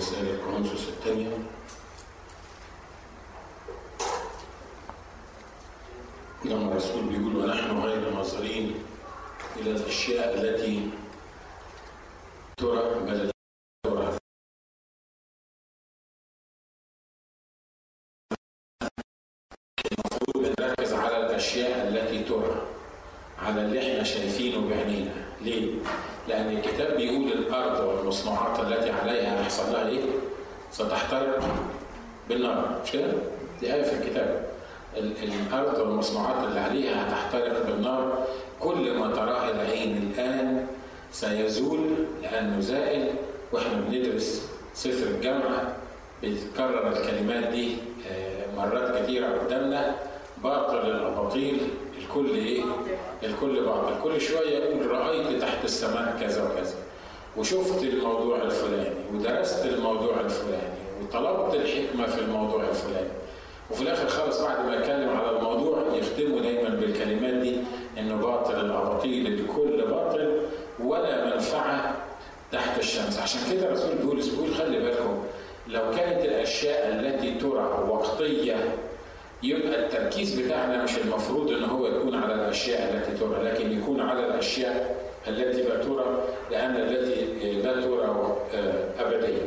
رسالة كورنثوس الثانية لما الرسول بيقول ونحن غير ناظرين إلى الأشياء التي ترى بل ترى المفروض نركز على الأشياء التي ترى على اللي احنا شايفينه بعينينا ليه؟ لأن الكتاب بيقول الأرض والمصنوعات التي عليها هيحصل لها إيه؟ ستحترق بالنار مش كده؟ دي آية في الكتاب ال- الأرض والمصنوعات اللي عليها هتحترق بالنار كل ما تراه العين الآن سيزول لأنه زائل وإحنا بندرس سفر الجامعة بتتكرر الكلمات دي آه، مرات كثيرة قدامنا باطل الأباطيل الكل إيه؟ الكل باطل كل شوية يقول رأيت تحت السماء كذا وكذا وشفت الموضوع الفلاني ودرست الموضوع الفلاني وطلبت الحكمة في الموضوع الفلاني وفي الاخر خالص بعد ما يتكلم على الموضوع يختموا دايما بالكلمات دي انه باطل الاباطيل الكل باطل ولا منفعه تحت الشمس عشان كده رسول بولس بيقول خلي بالكم لو كانت الاشياء التي ترى وقتيه يبقى التركيز بتاعنا مش المفروض ان هو يكون على الاشياء التي ترى لكن يكون على الاشياء التي لا ترى لان التي لا ترى آه، ابديه.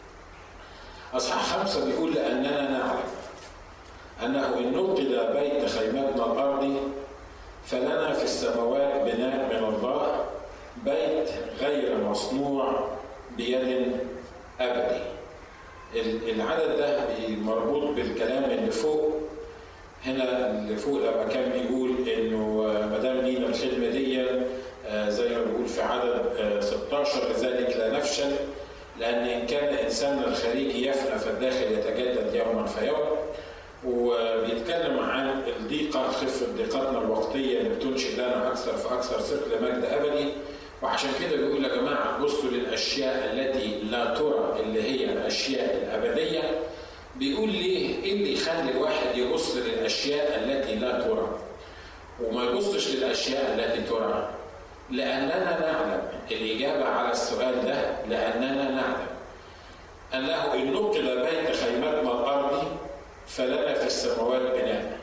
اصحاح خمسه بيقول لاننا نعلم أنه إن نقل بيت خيمتنا الأرضي فلنا في السماوات بناء من الله بيت غير مصنوع بيد أبدي ال- العدد ده مربوط بالكلام اللي فوق هنا اللي فوق لما كان بيقول انه ما دام لينا الخدمه دي آه، زي ما بيقول في عدد آه، 16 لذلك لا نفشل لان ان كان انساننا الخارجي يفنى فالداخل يتجدد يوما فيوم وبيتكلم عن الضيقة خفة ضيقتنا الوقتية اللي بتنشئ لنا أكثر فأكثر ثقل مجد أبدي وعشان كده بيقول يا جماعة بصوا للأشياء التي لا ترى اللي هي الأشياء الأبدية بيقول ليه إيه اللي يخلي الواحد يبص للأشياء التي لا ترى وما يبصش للأشياء التي ترى لأننا نعلم الإجابة على السؤال ده لأننا نعلم أنه إن نقل بيت خيمتنا الأرضي فلنا في السماوات بناء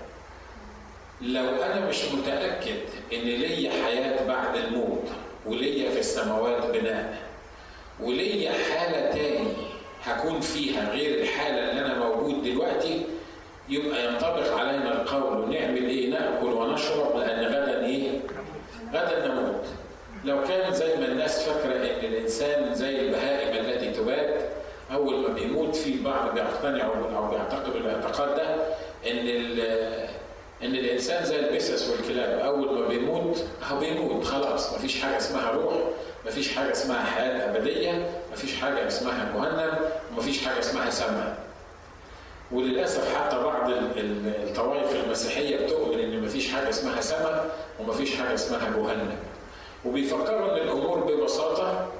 لو انا مش متاكد ان ليا حياه بعد الموت وليا في السماوات بناء وليا حاله تاني هكون فيها غير الحاله اللي انا موجود دلوقتي يبقى ينطبق علينا القول ونعمل ايه ناكل ونشرب لان غدا ايه غدا نموت لو كان زي ما الناس فاكره ان الانسان زي البهائم التي تبات اول ما بيموت في البعض بيقتنعوا او بيعتقدوا الاعتقاد ده ان ان الانسان زي البسس والكلاب اول ما بيموت هو بيموت خلاص مفيش حاجه اسمها روح مفيش حاجه اسمها حياه ابديه مفيش حاجه اسمها جهنم ومفيش حاجه اسمها سماء وللاسف حتى بعض الطوائف المسيحيه بتؤمن ان مفيش حاجه اسمها سماء ومفيش حاجه اسمها جهنم وبيفكروا ان الامور ببساطه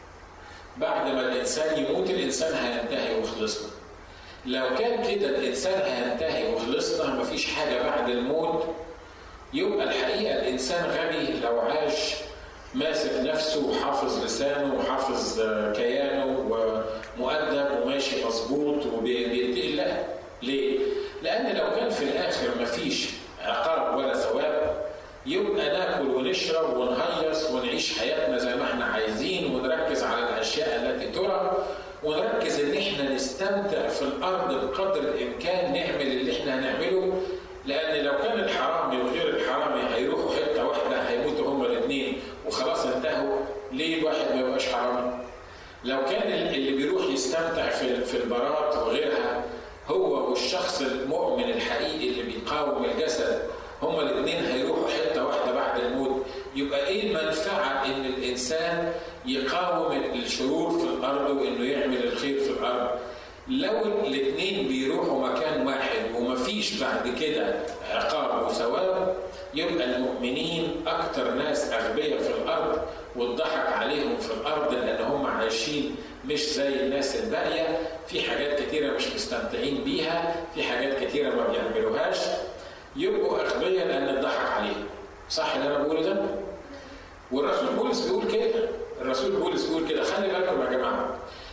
بعد ما الانسان يموت الانسان هينتهي وخلصنا لو كان كده الانسان هينتهي وخلصنا مفيش حاجه بعد الموت يبقى الحقيقه الانسان غبي لو عاش ماسك نفسه وحافظ لسانه وحافظ كيانه ومؤدب وماشي مظبوط وبيتقي الله ليه؟ لان لو كان في الاخر مفيش عقاب ولا ثواب يبقى ناكل ونشرب ونهيص ونعيش حياتنا زي ما احنا عايزين ونركز على الاشياء التي ترى ونركز ان احنا نستمتع في الارض بقدر الامكان نعمل اللي احنا هنعمله لان لو كان الحرامي وغير الحرامي هيروحوا حته واحده هيموتوا هما الاثنين وخلاص انتهوا ليه الواحد ما يبقاش حرامي؟ لو كان اللي بيروح يستمتع في في البارات وغيرها هو والشخص المؤمن الحقيقي اللي بيقاوم الجسد هما الاثنين هيروحوا حته واحده بعد الموت يبقى ايه المنفعه ان الانسان يقاوم الشرور في الارض وانه يعمل الخير في الارض لو الاثنين بيروحوا مكان واحد ومفيش بعد كده عقاب وثواب يبقى المؤمنين اكتر ناس اغبياء في الارض والضحك عليهم في الارض لان هم عايشين مش زي الناس الباقيه في حاجات كتيره مش مستمتعين بيها في حاجات كتيره ما بيعملوهاش يبقوا اغبياء لان الضحك عليهم صح اللي انا بقوله ده والرسول بولس بيقول كده الرسول بولس بيقول كده خلي بالكم يا جماعه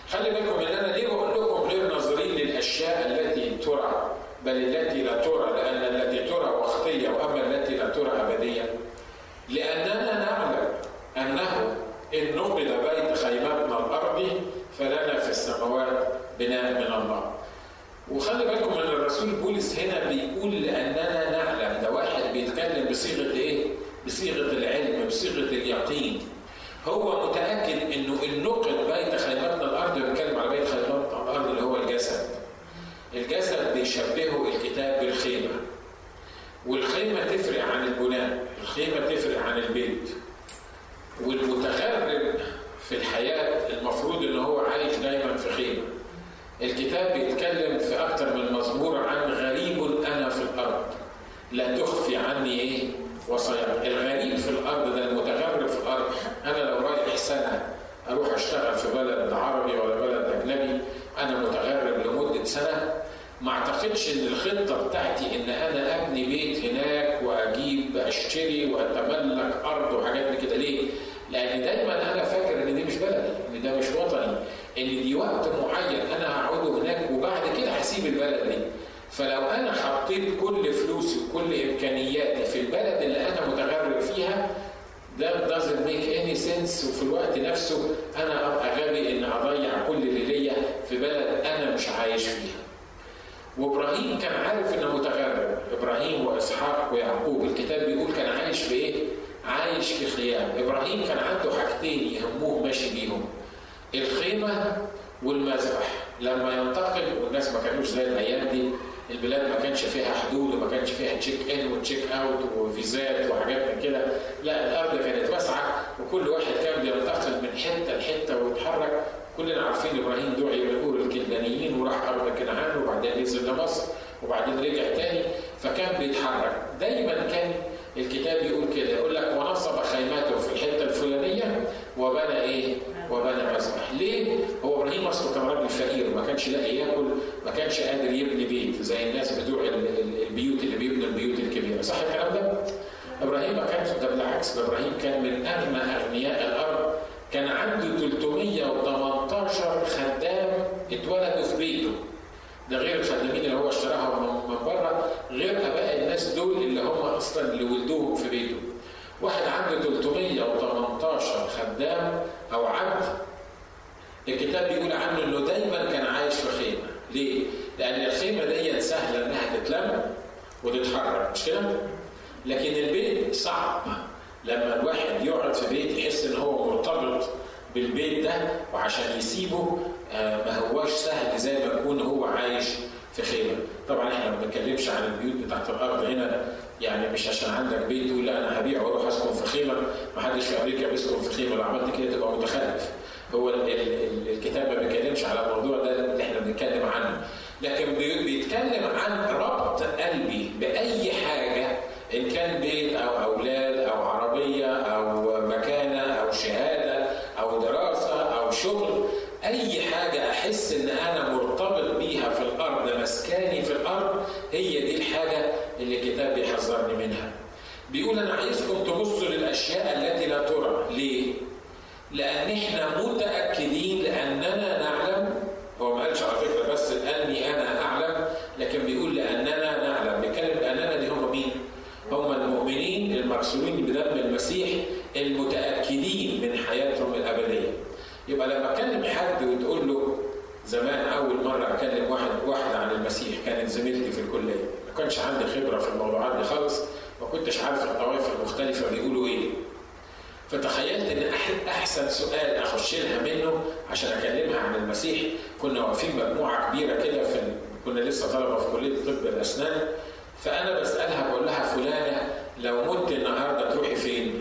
خلي بالكم ان انا ليه بقول لكم غير ناظرين للاشياء التي ترى بل التي لا ترى لان التي ترى وقتيه واما التي لا ترى ابديه لاننا نعلم انه ان نقل بيت خيمتنا الارضي فلنا في السماوات بناء من الله وخلي بالكم ان الرسول بولس هنا بيقول لاننا نعلم ده واحد بيتكلم بصيغه ايه؟ بصيغه العلم بصيغه اليقين هو متاكد انه النقد بيت خيمتنا الارض بيتكلم على بيت خيمتنا الارض اللي هو الجسد الجسد بيشبهه الكتاب بالخيمه والخيمه تفرق عن البناء الخيمه تفرق عن البيت والمتغرب في الحياه المفروض ان هو عايش دايما في خيمه الكتاب بيتكلم في اكتر من مزمور عن غريب انا في الارض لا تخفي عني ايه وصايا الغريب في الارض ده المتغرب في الارض انا لو رايح سنه اروح اشتغل في بلد عربي ولا بلد اجنبي انا متغرب لمده سنه ما اعتقدش ان الخطه بتاعتي ان انا ابني بيت هناك واجيب اشتري واتملك ارض وحاجات من كده ليه؟ لان دايما انا فاكر ان دي مش بلدي ان ده مش وطني ان دي وقت معين انا هقعده هناك وبعد كده هسيب البلد دي فلو انا حطيت كل فلوسي وكل امكانياتي في البلد اللي انا متغرب فيها ده doesn't make any sense وفي الوقت نفسه انا ابقى غبي ان اضيع كل اللي ليا في بلد انا مش عايش فيها. وابراهيم كان عارف انه متغرب، ابراهيم واسحاق ويعقوب الكتاب بيقول كان عايش في ايه؟ عايش في خيام، ابراهيم كان عنده حاجتين يهموه ماشي بيهم. الخيمه والمذبح، لما ينتقل والناس ما كانوش زي الايام دي البلاد ما كانش فيها حدود وما كانش فيها تشيك ان وتشيك اوت وفيزات وحاجات من كده لا الارض كانت واسعه وكل واحد كان بينتقل من حته لحته ويتحرك كلنا عارفين ابراهيم دعي بيقول الكلدانيين وراح ارض كنعان وبعدين نزل لمصر وبعدين رجع تاني فكان بيتحرك دايما كان الكتاب يقول كده يقول لك ونصب خيمته في الحته الفلانيه وبنى ايه؟ وبنى مذبح، ليه؟ هو ابراهيم اصله كان راجل فقير ما كانش لاقي ياكل ما كانش قادر يبني بيت زي الناس بتوع البيوت اللي بيبنوا البيوت الكبيره، صح الكلام ده؟ ابراهيم ما كانش ده بالعكس ده ابراهيم كان من اغنى اغنياء الارض كان عنده 318 خدام اتولدوا في بيته ده غير الخدامين اللي هو اشتراهم من بره غير اباء الناس دول اللي هم اصلا اللي ولدوهم في بيته واحد عنده 318 خدام او عبد الكتاب بيقول عنه انه دايما كان عايش في خيمه ليه؟ لان الخيمه دي سهله انها تتلم وتتحرك مش كده؟ لكن البيت صعب لما الواحد يقعد في بيت يحس ان هو مرتبط بالبيت ده وعشان يسيبه ما هواش سهل زي ما يكون هو عايش في خيمه طبعا احنا ما بنتكلمش عن البيوت بتاعت الارض هنا يعني مش عشان عندك بيت تقول لا انا هبيع واروح اسكن في خيمه ما حدش في امريكا بيسكن في خيمه لو عملت كده تبقى متخلف هو الكتاب ما بيتكلمش على الموضوع ده اللي احنا بنتكلم عنه لكن بيتكلم عن ربط قلبي باي حاجه ان كان بيت او اولاد او عربيه او مكانه او شهاده او دراسه او شغل اي حاجه احس ان انا مرتبط بيها في الارض مسكاني في الارض هي دي الحاجه اللي الكتاب بيحذرني منها بيقول انا عايزكم تبصوا للاشياء التي لا ترى ليه لان احنا متاكدين لاننا نعلم هو ما قالش على فكره بس اني انا اعلم لكن بيقول لاننا نعلم بيتكلم لاننا دي هم مين هم المؤمنين المرسولين بدم المسيح المتاكدين من حياتهم الابديه يبقى لما اكلم حد وتقول له زمان اول مره اكلم واحد واحد عن المسيح كانت زميلتي في الكليه ما كانش عندي خبره في الموضوعات دي خالص ما كنتش عارف الطوائف المختلفه بيقولوا ايه فتخيلت ان احسن سؤال اخش لها منه عشان اكلمها عن المسيح كنا واقفين مجموعه كبيره كده في كنا لسه طلبه في كليه طب الاسنان فانا بسالها بقول لها فلانه لو مت النهارده تروحي فين؟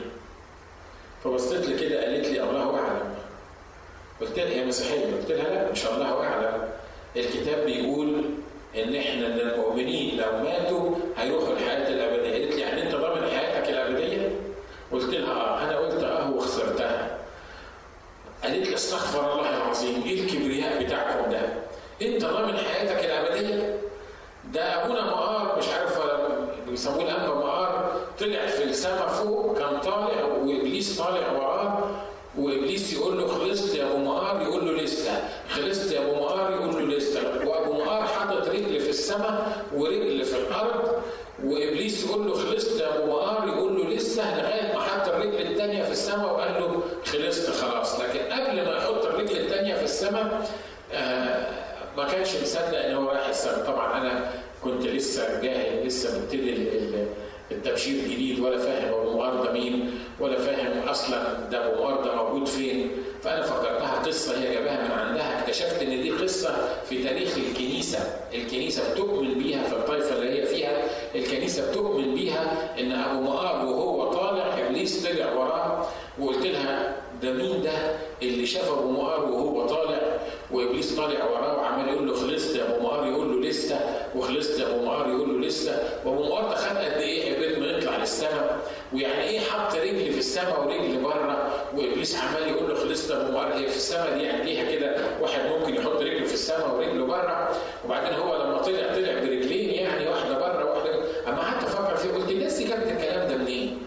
فبصيت لي كده قالت لي الله اعلم قلت لها هي مسيحيه قلت لها لا ان شاء الله اعلم الكتاب بيقول ان احنا ان المؤمنين لو ماتوا هيروحوا الحياه الابديه قالت لي يعني انت ضامن حياتك الابديه؟ قلت لها اه انا قلت اه وخسرتها قالت لي استغفر الله العظيم ايه الكبرياء بتاعكم ده؟ انت ضامن حياتك الابديه؟ ده ابونا مقار مش عارف بيسموه الانبا مقار طلع في السماء فوق كان طالع وابليس طالع وراه وابليس يقول له خلصت يا ابو مقار يقول له لسه خلصت يا ابو مقار يقول له لسه وابو مقار حاطط رجل في السماء ورجل في الارض وابليس يقول له خلصت يا ابو مقار يقول له لسه لغايه ما حط الرجل الثانيه في السماء وقال له خلصت خلاص لكن قبل ما يحط الرجل الثانيه في السماء آه ما كانش مصدق ان هو رايح السماء طبعا انا كنت لسه جاهل لسه مبتدي التبشير جديد ولا فاهم ابو مقار ده مين ولا فاهم اصلا ده ابو مقار ده موجود فين فانا فكرتها قصه هي جابها من عندها اكتشفت ان دي قصه في تاريخ الكنيسه الكنيسه بتؤمن بيها في الطائفه اللي هي فيها الكنيسه بتؤمن بيها ان ابو مقار وهو طالع ابليس طلع وراه وقلت لها ده مين ده اللي شاف ابو مقار وهو طالع وابليس طالع وراه وعمال يقول له خلصت يا ابو مقار يقول له لسه وخلصت يا ابو مقار يقول له لسه وابو مقار ده خد قد ايه قبل ما يطلع للسماء ويعني ايه حط رجل في السماء ورجل بره وابليس عمال يقول له خلصت يا ابو مقار هي في السماء دي يعني ليها كده واحد ممكن يحط رجله في السماء ورجله بره وبعدين هو لما طلع طلع برجلين يعني واحده بره واحده اما قعدت افكر فيه قلت الناس دي جابت الكلام ده منين؟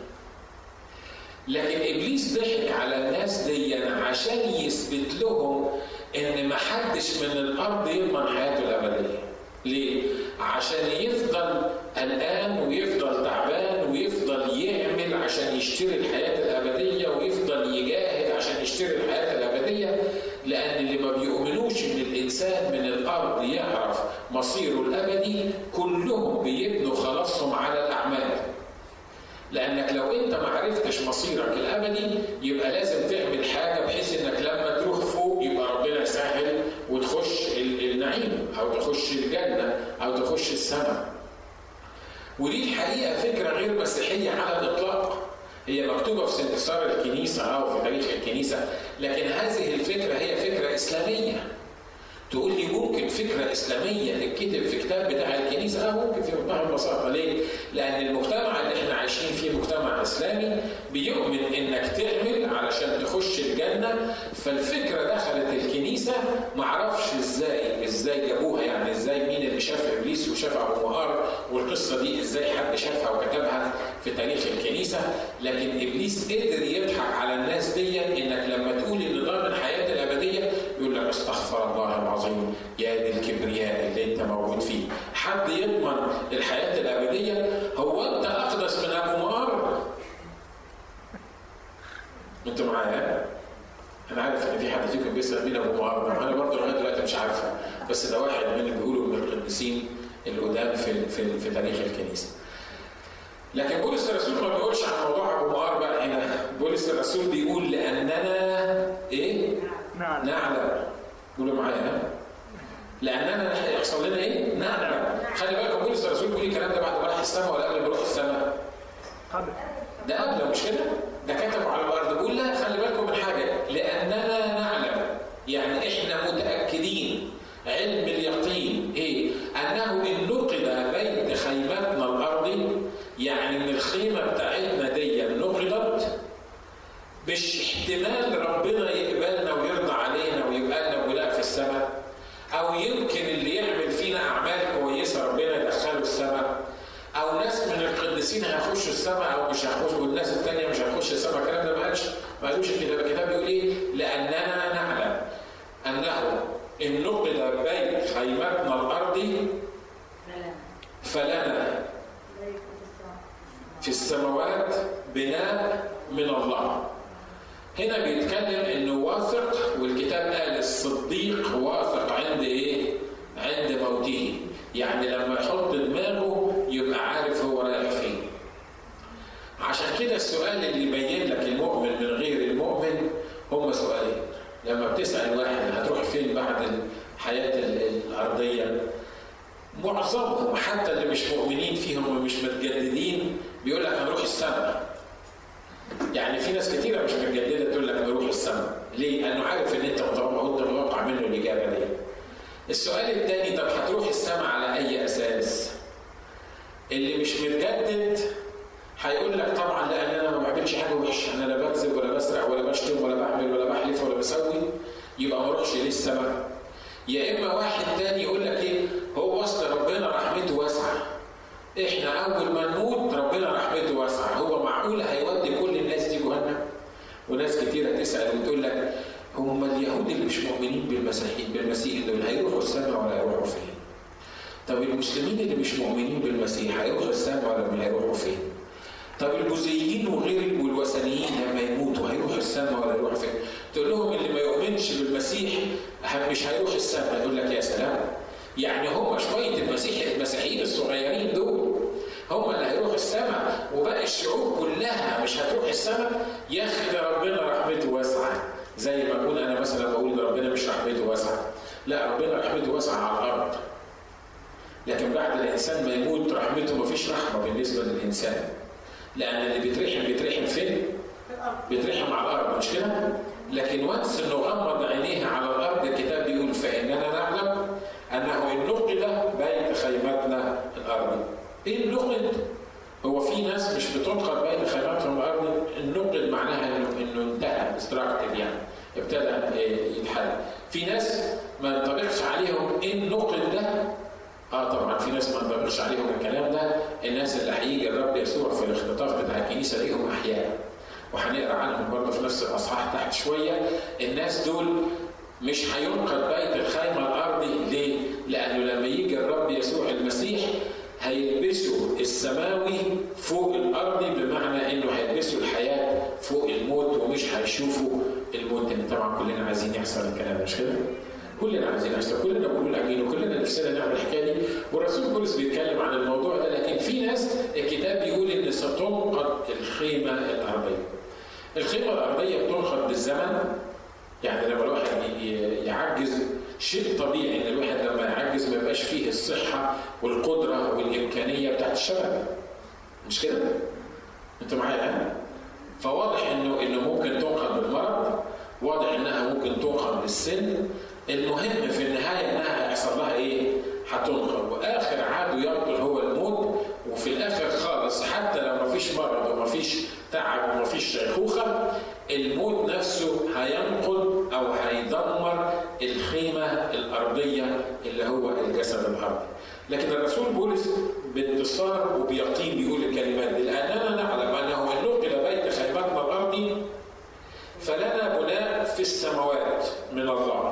لكن ابليس ضحك على الناس دي عشان يثبت لهم ان ما حدش من الارض يضمن حياته الابديه. ليه؟ عشان يفضل قلقان ويفضل تعبان ويفضل يعمل عشان يشتري الحياه الابديه ويفضل يجاهد عشان يشتري الحياه الابديه لان اللي ما بيؤمنوش ان الانسان من الارض يعرف مصيره الابدي كلهم بيبنوا خلاصهم على الاعمال. لانك لو انت ما عرفتش مصيرك الابدي يبقى لازم تعمل حاجه بحيث انك لما تروح فوق يبقى ربنا يسهل وتخش النعيم او تخش الجنه او تخش السماء. ودي الحقيقه فكره غير مسيحيه على الاطلاق. هي مكتوبه في سنتسار الكنيسه او في تاريخ الكنيسه لكن هذه الفكره هي فكره اسلاميه. تقول لي ممكن فكره اسلاميه تتكتب في كتاب بتاع الكنيسه؟ اه ممكن في منتهى البساطه ليه؟ لان المجتمع اللي احنا عايشين فيه مجتمع اسلامي بيؤمن انك تعمل علشان تخش الجنه فالفكره دخلت الكنيسه ما اعرفش ازاي ازاي جابوها يعني ازاي مين اللي شاف ابليس وشاف ابو مهار والقصه دي ازاي حد شافها وكتبها في تاريخ الكنيسه لكن ابليس قدر يضحك على الناس دي انك لما تقول ان ضامن حياه الابديه يقول لك استغفر الله العظيم يا دي الكبرياء اللي انت موجود فيه حد يضمن الحياه الابديه هو انت اقدس من ابو مار انتوا معايا انا عارف ان في حد فيكم بيسال مين ابو مار انا برضه لغايه دلوقتي مش عارفه بس ده واحد من اللي بيقولوا من القديسين القدام في في في تاريخ الكنيسه لكن بولس الرسول ما بيقولش عن موضوع ابو مار بقى هنا بولس الرسول بيقول لاننا ايه نعم نعلم قولوا معايا لاننا هيحصل لنا ايه؟ نعلم خلي بالكم بولس الرسول بيقول الكلام ده بعد ما راح السماء ولا قبل ما يروح السماء؟ قبل ده قبل مش كده؟ ده كتبه على الارض بيقول لا خلي بالكم من حاجه لاننا نعلم يعني احنا متاكدين علم اليقين ايه؟ انه ان نقد بين خيمتنا الارضي يعني ان الخيمه بتاعتنا دي نقدت مش احتمال ربنا يقبلنا ويرضى علينا ويبقى لنا ولاء في السماء او يمكن اللي يعمل فينا اعمال كويسه ربنا يدخله السماء او ناس من القديسين هيخشوا السماء او مش هيخشوا والناس الثانيه مش هتخش السماء الكلام ده ما قالش ما قالوش الكتاب الكتاب بيقول ايه؟ لاننا نعلم انه ان نقل بين خيمتنا الارضي فلنا في السماوات بناء من الله هنا بيتكلم انه واثق والكتاب قال الصديق واثق عند ايه؟ عند موته يعني لما يحط دماغه يبقى عارف هو رايح فين عشان كده السؤال اللي يبين لك المؤمن من غير المؤمن هم سؤالين لما بتسأل واحد هتروح فين بعد الحياة الأرضية معظمهم حتى اللي مش مؤمنين فيهم ومش متجددين بيقول لك هنروح السماء يعني في ناس كتيرة مش متجددة تقول لك نروح السماء ليه؟ لأنه عارف إن أنت متوقع وأنت متوقع منه الإجابة دي السؤال الثاني طب هتروح السماء على أي أساس؟ اللي مش متجدد هيقول لك طبعا لان انا ما بعملش حاجه وحشه انا لا بكذب ولا بسرق ولا بشتم ولا بعمل ولا بحلف ولا بسوي يبقى ما اروحش ليه السماء يا اما واحد تاني يقول لك ايه هو اصل ربنا رحمته واسعه احنا اول ما نموت ربنا رحمته واسعه هو معقول هيودي كل الناس دي جهنم وناس كتيره تسال وتقول لك هم اليهود اللي مش مؤمنين بالمسيح بالمسيحيين بالمسيح دول هيروحوا السماء ولا هيروحوا فين؟ طب المسلمين اللي مش مؤمنين بالمسيح هيروحوا السماء ولا هيروحوا فين؟ طب البوذيين وغير والوثنيين لما يموتوا هيروحوا السماء ولا هيروحوا فين؟ تقول لهم اللي ما يؤمنش بالمسيح مش هيروح السماء يقول لك يا سلام يعني هم شويه المسيح المسيحيين الصغيرين دول هم اللي هيروحوا السماء وباقي الشعوب كلها مش هتروح السماء يا اخي ده ربنا رحمته واسعه زي ما اكون انا مثلا بقول ربنا مش رحمته واسعه لا ربنا رحمته واسعه على الارض لكن بعد الانسان ما يموت رحمته ما فيش رحمه بالنسبه للانسان لان اللي بيترحم بيترحم فين؟ بيترحم على الارض مش كده؟ لكن وانس انه غمض عينيه على الارض الكتاب بيقول فاننا نعلم انه ان نقل بين خيمتنا الارض. ايه النقل؟ هو في ناس مش بتنقل بين خيماتهم الارض، النقل معناها انه انه انتهى استراكتد يعني ابتدى يتحل. في ناس ما ينطبقش عليهم ان نقل ده اه طبعا في ناس ما ينطبقش عليهم الكلام ده الناس اللي هيجي الرب يسوع في الاختطاف بتاع الكنيسه ليهم احياء وهنقرا عنهم برضه في نفس الاصحاح تحت شويه الناس دول مش هينقذ بيت الخيمه الارضي ليه؟ لانه لما يجي الرب يسوع المسيح هيلبسوا السماوي فوق الارضي بمعنى انه هيلبسوا الحياه فوق الموت ومش هيشوفوا الموت لان طبعا كلنا عايزين يحصل الكلام مش كده؟ كلنا عايزين نحصل كلنا بنقول امين وكلنا نفسنا نعمل الحكايه دي والرسول بولس بيتكلم عن الموضوع ده لكن في ناس الكتاب بيقول ان ستنقض الخيمه الارضيه. الخيمه الارضيه بتنقض بالزمن يعني لما الواحد يعجز شيء طبيعي ان الواحد لما يعجز ما يبقاش فيه الصحه والقدره والامكانيه بتاعت الشباب. مش كده؟ انتوا معايا فواضح انه انه ممكن تنقض بالمرض واضح انها ممكن تنقض بالسن المهم في النهايه انها هيحصل لها ايه؟ هتنقض واخر عدو يقتل هو الموت وفي الاخر خالص حتى لو ما فيش مرض وما فيش تعب وما فيش شيخوخه الموت نفسه هينقض او هيدمر الخيمه الارضيه اللي هو الجسد الارضي. لكن الرسول بولس بانتصار وبيقين بيقول الكلمات دي لاننا نعلم انه ان نقل بيت خيمتنا الارضي فلنا بناء في السماوات من الله.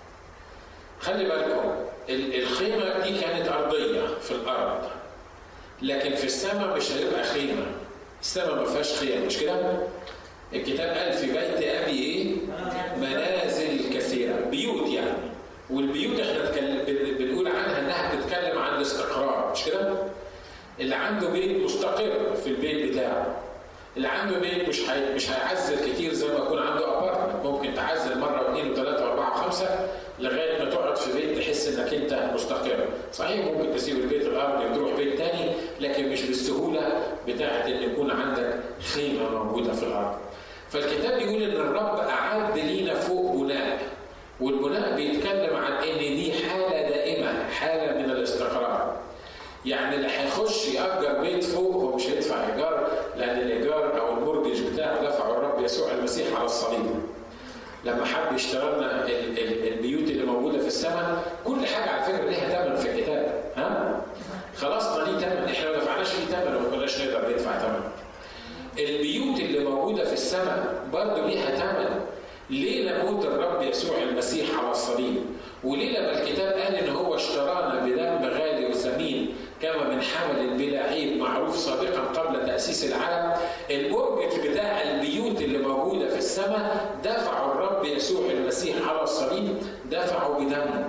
خلي بالكم الخيمة دي كانت أرضية في الأرض لكن في السماء مش هيبقى خيمة السماء ما فيهاش خيم مش كده؟ الكتاب قال في بيت أبي إيه؟ منازل كثيرة بيوت يعني والبيوت احنا بنقول عنها انها بتتكلم عن الاستقرار مش كده؟ اللي عنده بيت مستقر في البيت بتاعه اللي عنده بيت مش هي... مش هيعزل كتير زي ما يكون عنده ابارتمنت ممكن تعزل مره واثنين وثلاثه واربعه وخمسه لغايه ما تقعد في بيت تحس انك انت مستقر صحيح ممكن تسيب البيت الارضي وتروح بيت تاني لكن مش بالسهوله بتاعه ان يكون عندك خيمه موجوده في الارض فالكتاب بيقول ان الرب اعد لينا فوق بناء والبناء بيتكلم عن ان دي حاله دائمه حاله من الاستقرار يعني اللي هيخش يأجر بيت فوق هو مش هيدفع إيجار لأن الإيجار أو المورجج بتاعه دفعه الرب يسوع المسيح على الصليب. لما حب يشترى لنا البيوت اللي موجودة في السماء كل حاجة على فكرة ليها ثمن في الكتاب ها؟ خلاص ليه ثمن احنا ما دفعناش فيه ثمن وما كناش نقدر ندفع ثمن. البيوت اللي موجودة في السماء برضه ليها ثمن. ليه لموت الرب يسوع المسيح على الصليب؟ وليه لما الكتاب قال ان هو اشترانا بدم غالي وثمين كما من حمل بلا عيب معروف سابقا قبل تأسيس العالم المورجج بتاع البيوت اللي موجودة في السماء دفعوا الرب يسوع المسيح على الصليب دفعوا بدمه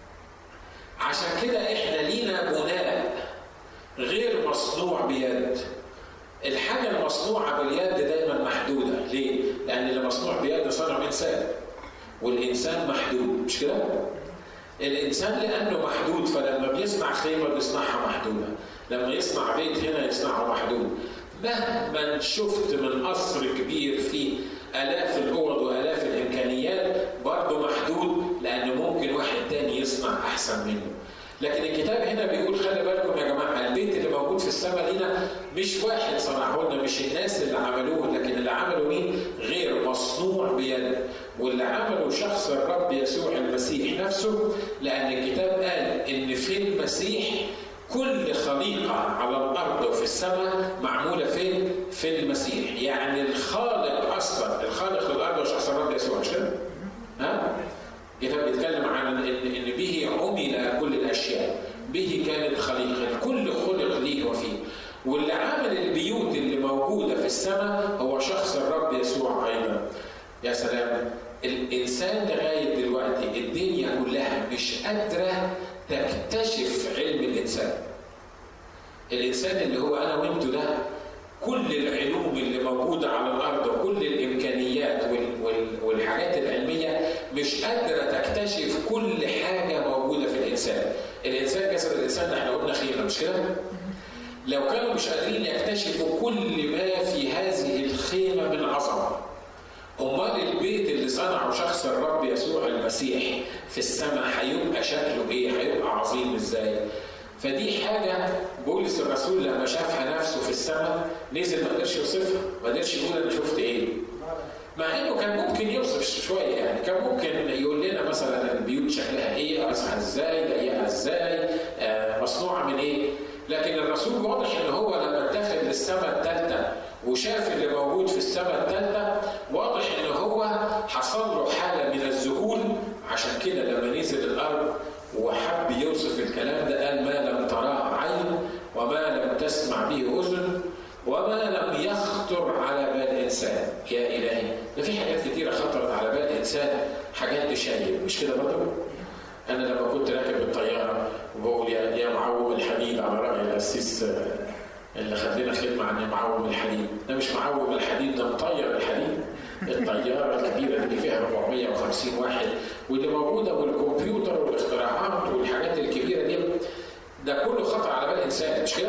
عشان كده احنا لينا بناء غير مصنوع بيد الحاجة المصنوعة باليد دايما محدودة ليه؟ لأن اللي مصنوع بيد صنع إنسان والإنسان محدود مش كده؟ الانسان لانه محدود فلما بيصنع خيمه بيصنعها محدوده لما يصنع بيت هنا يصنعه محدود مهما شفت من قصر كبير فيه الاف الاوض والاف الامكانيات برضه محدود لان ممكن واحد تاني يصنع احسن منه لكن الكتاب هنا بيقول خلي بالكم يا جماعه البيت اللي موجود في السماء لينا مش واحد صنعه لنا مش الناس اللي عملوه لكن اللي عملوا مين؟ غير مصنوع بيد واللي عمله شخص الرب يسوع المسيح نفسه لان الكتاب قال ان في المسيح كل خليقة على الأرض وفي السماء معمولة فين؟ في المسيح، يعني الخالق أصلا الخالق للأرض هو شخص الرب يسوع مش كده؟ ها؟ الكتاب بيتكلم به كانت خليقة الكل خلق ليه وفيه واللي عمل البيوت اللي موجودة في السماء هو شخص الرب يسوع أيضا يا سلام الإنسان لغاية دلوقتي الدنيا كلها مش قادرة تكتشف علم الإنسان الإنسان اللي هو أنا وأنتوا ده كل العلوم اللي موجودة على الأرض وكل الإمكانيات والحاجات العلمية مش قادرة تكتشف كل حاجة موجودة في الإنسان الإنسان جسد الإنسان احنا قلنا خيرا مش كده؟ لو كانوا مش قادرين يكتشفوا كل ما في هذه الخيمة من عظمة أمال البيت اللي صنعه شخص الرب يسوع المسيح في السماء هيبقى شكله إيه؟ هيبقى عظيم إزاي؟ فدي حاجة بولس الرسول لما شافها نفسه في السماء نزل ما قدرش يوصفها، ما قدرش يقول أنا شفت إيه؟ مع انه كان ممكن يوصف شويه يعني كان ممكن يقول لنا مثلا البيوت شكلها ايه واسعه ازاي ضيقه ازاي آه مصنوعه من ايه لكن الرسول واضح ان هو لما اتخذ للسماء الثالثه وشاف اللي موجود في السماء الثالثه واضح ان هو حصل له حاله من الذهول عشان كده لما نزل الارض وحب يوصف الكلام ده قال ما لم تراه عين وما لم تسمع به اذن وما لم يخطر على بال انسان يا الهي ده في حاجات كتيره خطرت على بال انسان حاجات تشيب مش كده برضه؟ انا لما كنت راكب الطياره وبقول يا يا معوم الحديد على راي الاسيس اللي خد لنا خدمه عن معوم الحديد ده مش معوم الحديد ده مطير الحديد الطياره الكبيره اللي فيها 450 واحد واللي موجوده والكمبيوتر والاختراعات والحاجات الكبيره دي ده كله خطر على بال الانسان مش كده؟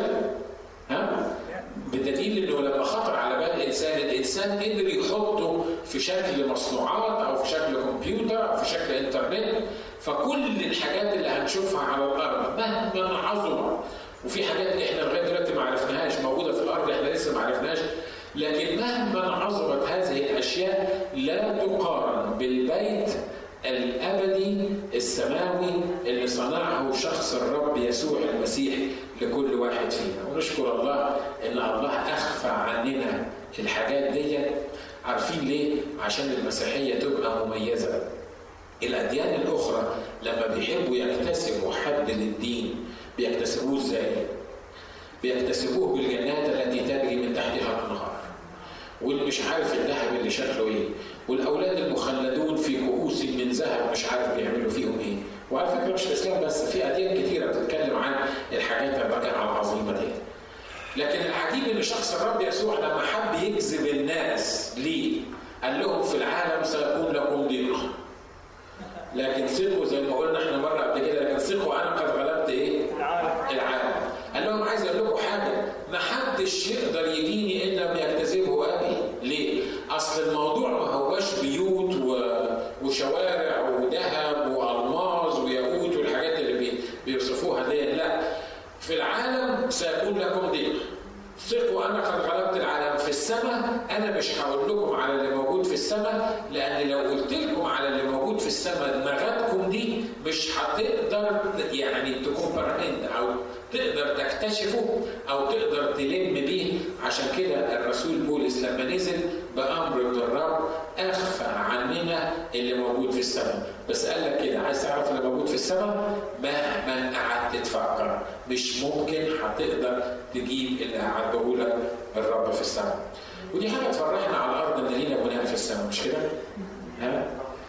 ها؟ بالدليل انه لما خطر على بال الانسان الانسان قدر يحطه في شكل مصنوعات او في شكل كمبيوتر او في شكل انترنت فكل الحاجات اللي هنشوفها على الارض مهما عظمت وفي حاجات احنا لغايه دلوقتي ما عرفناهاش موجوده في الارض احنا لسه ما عرفناهاش لكن مهما عظمت هذه الاشياء لا تقارن بالبيت الابدي السماوي اللي صنعه شخص الرب يسوع المسيح لكل واحد فينا ونشكر الله ان الله اخفى عننا الحاجات دي عارفين ليه عشان المسيحيه تبقى مميزه الاديان الاخرى لما بيحبوا يكتسبوا حد للدين بيكتسبوه ازاي بيكتسبوه بالجنات التي تجري من تحتها الانهار واللي مش عارف الذهب اللي شكله ايه والاولاد المخلدون في كؤوس من ذهب مش عارف بيعملوا فيهم ايه وعلى فكره مش الاسلام بس في اديان كثيره بتتكلم عن الحاجات الرائعه العظيمه دي لكن العجيب ان شخص الرب يسوع لما حب يجذب الناس ليه قال لهم في العالم سيكون لكم ضيق لكن ثقوا زي ما قلنا احنا مره قبل كده لكن ثقوا انا قد غلبت ايه؟ العالم قال لهم عايز اقول لكم حاجه ما حدش يقدر يجيني ان لم يجتذبه ابي ليه؟ اصل الموضوع ما هوش بيوت و... وشوارع وذهب والماظ وياقوت والحاجات اللي بيوصفوها دي لا في العالم سيكون لكم ضيق ثقوا انا قد غلبت العالم في السماء انا مش هقول لكم على اللي موجود في السماء لان لو قلت لكم على اللي موجود في السماء دماغاتكم دي مش هتقدر يعني تكون او تقدر تكتشفه او تقدر تلم بيه عشان كده الرسول بولس لما نزل بامر من الرب اخفى عننا اللي موجود في السماء بس قال لك كده عايز تعرف اللي موجود في السماء مهما قعدت تفكر مش ممكن هتقدر تجيب اللي اعده لك الرب في السماء ودي حاجه تفرحنا على الارض ان لينا بناء في السماء مش كده؟ ها؟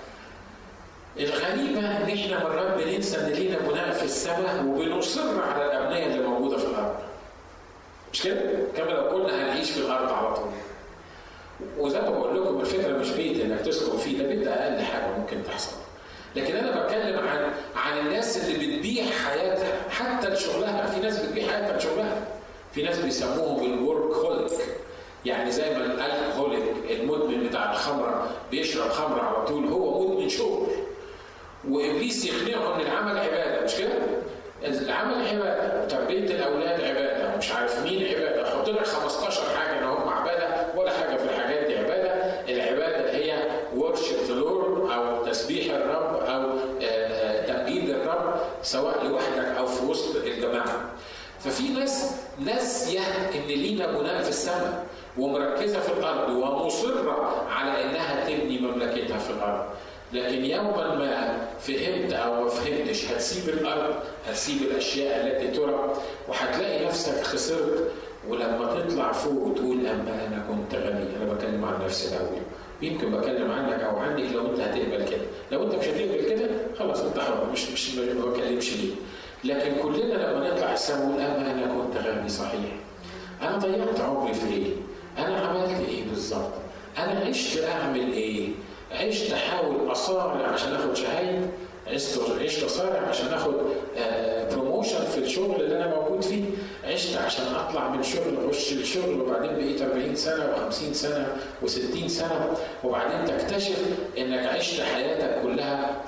الغريبة إن إحنا مرات بننسى إن لينا بناء في السماء وبنصر على الأبنية اللي موجودة في الأرض. مش كده؟ كما لو كنا هنعيش في الأرض على طول. وزي ما بقول لكم الفكرة مش بيت إنك تسكن فيه ده بيت أقل حاجة ممكن تحصل. لكن أنا بتكلم عن عن الناس اللي بتبيع حياتها حتى لشغلها، في ناس بتبيع حياتها لشغلها. في ناس بيسموهم الورك هوليك. يعني زي ما الالكهوليك المدمن بتاع الخمره بيشرب خمره على طول هو مدمن شغل. وابليس يقنعه ان العمل عباده مش كده؟ العمل عباده، تربيه الاولاد عباده، مش عارف مين عباده، حط لك 15 حاجه ان هم عباده ولا حاجه في الحاجات دي عباده، العباده هي ورشيب ذا لورد او تسبيح الرب او تمجيد الرب سواء لوحدك او في وسط الجماعه. ففي ناس ناسيه ان لينا بناء في السماء ومركزه في الارض ومصره على انها تبني مملكتها في الارض. لكن يوما ما فهمت او ما فهمتش هتسيب الارض هتسيب الاشياء التي ترى وهتلاقي نفسك خسرت ولما تطلع فوق وتقول اما انا كنت غني انا بكلم عن نفسي الاول يمكن بكلم عنك او عنك لو انت هتقبل كده لو انت مش هتقبل كده خلاص انت حر مش مش ما بكلمش ليه لكن كلنا لما نطلع السما نقول اما انا كنت غني صحيح انا ضيعت عمري في ايه انا عملت ايه بالظبط انا عشت اعمل ايه عشت احاول اصارع عشان اخد شهاده عشت عشت اصارع عشان اخد بروموشن في الشغل اللي انا موجود فيه عشت عشان اطلع من شغل اخش الشغل وبعدين بقيت 40 سنه و50 سنه و60 سنه وبعدين تكتشف انك عشت حياتك كلها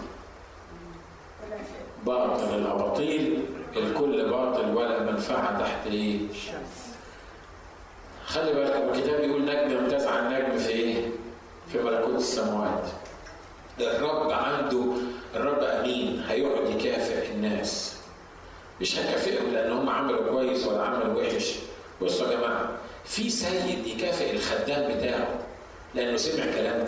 باطل الاباطيل الكل باطل ولا منفعه تحت ايه؟ خلي بالك الكتاب بيقول نجم يمتاز عن نجم في ايه؟ في ملكوت السماوات. الرب عنده الرب امين هيقعد يكافئ الناس. مش هكافئهم لان هم عملوا كويس ولا عملوا وحش. بصوا يا جماعه في سيد يكافئ الخدام بتاعه لانه سمع كلامه.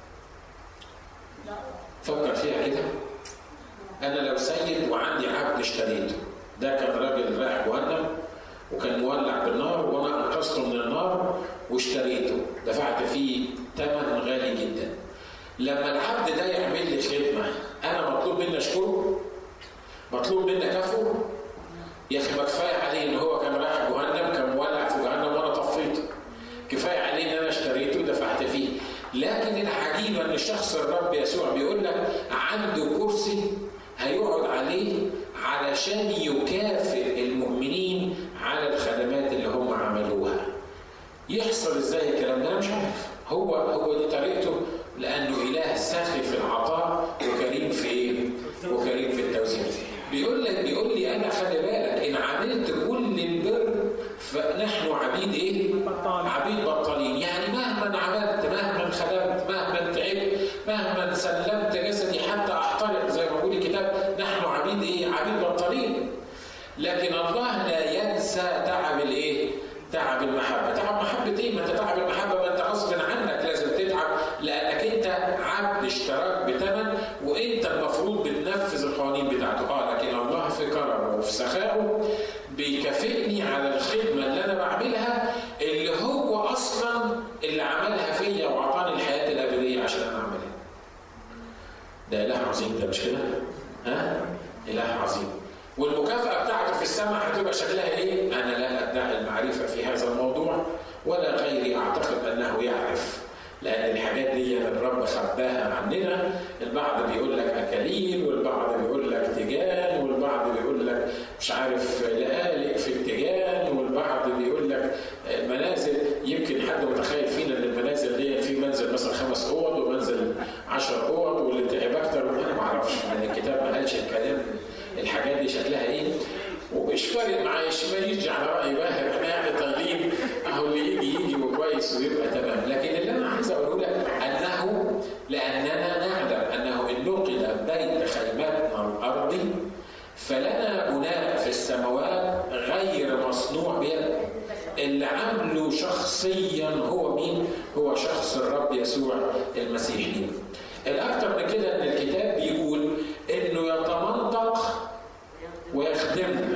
فكر فيها كده. انا لو سيد وعندي عبد اشتريته ده كان راجل رايح جهنم وكان مولع بالنار وانا انقذته من النار واشتريته دفعت فيه ثمن غالي جدا لما العبد ده يعمل لي خدمه انا مطلوب مني اشكره مطلوب مني اكافئه يا اخي ما كفايه عليه ان هو كان رايح جهنم كان مولع في جهنم وانا طفيته كفايه عليه ان انا اشتريته ودفعت فيه لكن العجيب ان الشخص الرب يسوع بيقول لك عنده كرسي هيقعد عليه علشان يكافئ المؤمنين على الخدمات اللي هم عملوها. يحصل ازاي الكلام ده؟ انا مش عارف. هو هو دي طريقته لانه اله سخي في العطاء وكريم في ايه؟ وكريم في التوزيع. بيقول لك بيقول لي انا خلي بالك ان عملت كل البر فنحن عبيد ايه؟ بطال. عبيد بطالين، يعني مهما عملت مهما خدمت مهما تعبت مهما سلمت جسدي حتى احترق زي ما بيقول الكتاب نحن عبيد ايه؟ عبيد بطالين. لكن الله لا ينسى تعب الايه؟ تعب المحبه، تعب محبه ايه؟ ما انت تعب المحبه ما انت غصب عنك لازم تتعب لانك انت عبد اشتراك بثمن وانت المفروض بتنفذ القوانين بتاعته، اه لكن الله في كرمه وفي سخائه بيكافئني على الخدمه اللي انا بعملها اللي هو اصلا اللي عملها فيا واعطاني الحياه الابديه عشان انا اعملها. ده اله عظيم ده مش كده؟ ها؟ اله عظيم. والمكافأة بتاعته في السماء هتبقى شكلها ايه؟ أنا لا أدعي المعرفة في هذا الموضوع ولا غيري أعتقد أنه يعرف لأن الحاجات دي الرب خباها عننا البعض بيقول لك أكاليل والبعض بيقول لك تيجان والبعض بيقول لك مش عارف لقالق في التيجان والبعض بيقول لك منازل يمكن حد متخيل فينا ان المنازل دي في منزل مثلا خمس اوض ومنزل 10 اوض واللي تعب اكتر انا ما اعرفش لان الكتاب ما قالش الكلام الحاجات دي شكلها ايه ومش فارق معايا ما يجي على راي باهر احنا يعني طالعين اهو اللي يجي يجي وكويس ويبقى تمام لكن اللي انا عايز اقوله لك انه لاننا نعلم انه ان نقل بيت خيمتنا الارضي فلنا بناء في السماوات غير مصنوع بيد اللي عامله شخصيا هو مين؟ هو شخص الرب يسوع المسيح لينا. الاكثر من كده ان الكتاب بيقول انه يتمنطق ويخدمنا.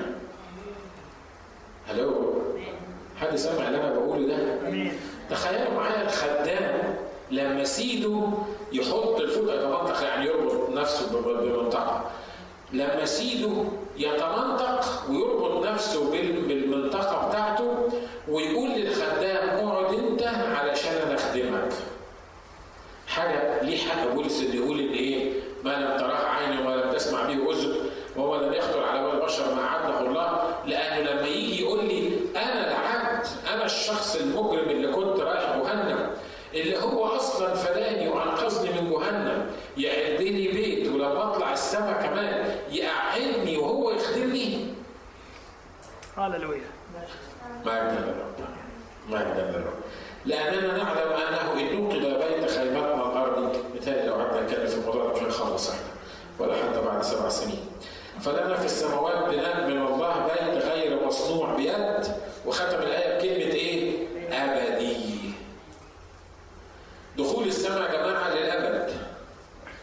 هلو حد سامع اللي انا بقوله ده؟ تخيلوا معايا الخدام لما سيده يحط الفوق يتمنطق يعني يربط نفسه بمنطقه لما سيده يتمنطق ويربط نفسه بالمنطقه بتاعته ويقول للخدام اقعد انت علشان انا اخدمك. حاجه ليه حق بولس اللي يقول ان ايه ما لم تراه عين ولم تسمع به اذن وهو لم يخطر على بال بشر ما اعده الله لانه لما يجي يقول لي انا العبد انا الشخص المجرم اللي كنت رايح جهنم اللي هو اصلا فداني وانقذني من جهنم يعد لي بيت ولما اطلع السماء كمان يقعدني وهو يخدمني هللويا مجدا للرب مجدا للرب لاننا نعلم انه ان نقل بيت خيمتنا الارض مثال لو قعدنا نتكلم في الموضوع مش هنخلص احنا ولا حتى بعد سبع سنين فلنا في السماوات بناء من الله بيت غير مصنوع بيد وختم الايه بكلمه ايه؟ ابدي دخول السماء يا جماعه للابد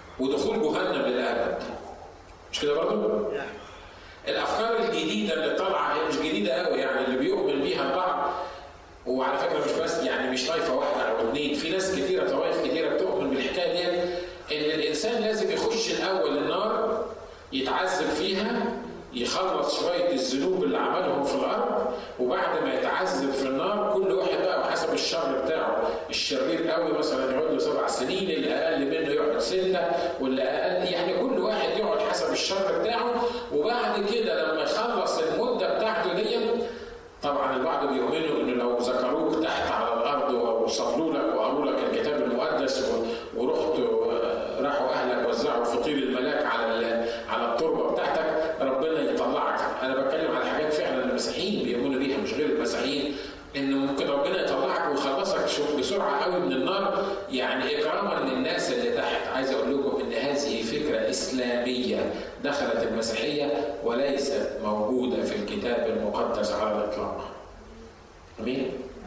فكره مش بس يعني مش طائفه واحده او اثنين في ناس كثيره طوائف كثيره بتؤمن بالحكايه دي ان الانسان لازم يخش الاول النار يتعذب فيها يخلص شويه الذنوب اللي عملهم في الارض وبعد ما يتعذب في النار كل واحد بقى وحسب الشر بتاعه الشرير قوي مثلا يقعد له سبع سنين اللي اقل منه يقعد سته واللي اقل يعني كل واحد يقعد حسب الشر بتاعه وبعد كده لما يخلص المده بتاعته دي طبعا البعض بيؤمنوا انه لو ذكروك تحت على الارض وصلوا لك وقالوا لك الكتاب المقدس ورحت راحوا اهلك وزعوا فطير الملاك على على التربه بتاعتك ربنا يطلعك انا بتكلم على حاجات فعلا المسيحيين بيؤمنوا بيها مش غير المسيحيين ان ممكن ربنا يطلعك ويخلصك بسرعه قوي من النار يعني اكراما للناس اللي تحت عايز اقول لكم ان هذه فكره اسلاميه دخلت المسيحيه وليست موجوده في الكتاب المقدس على الاطلاق. امين؟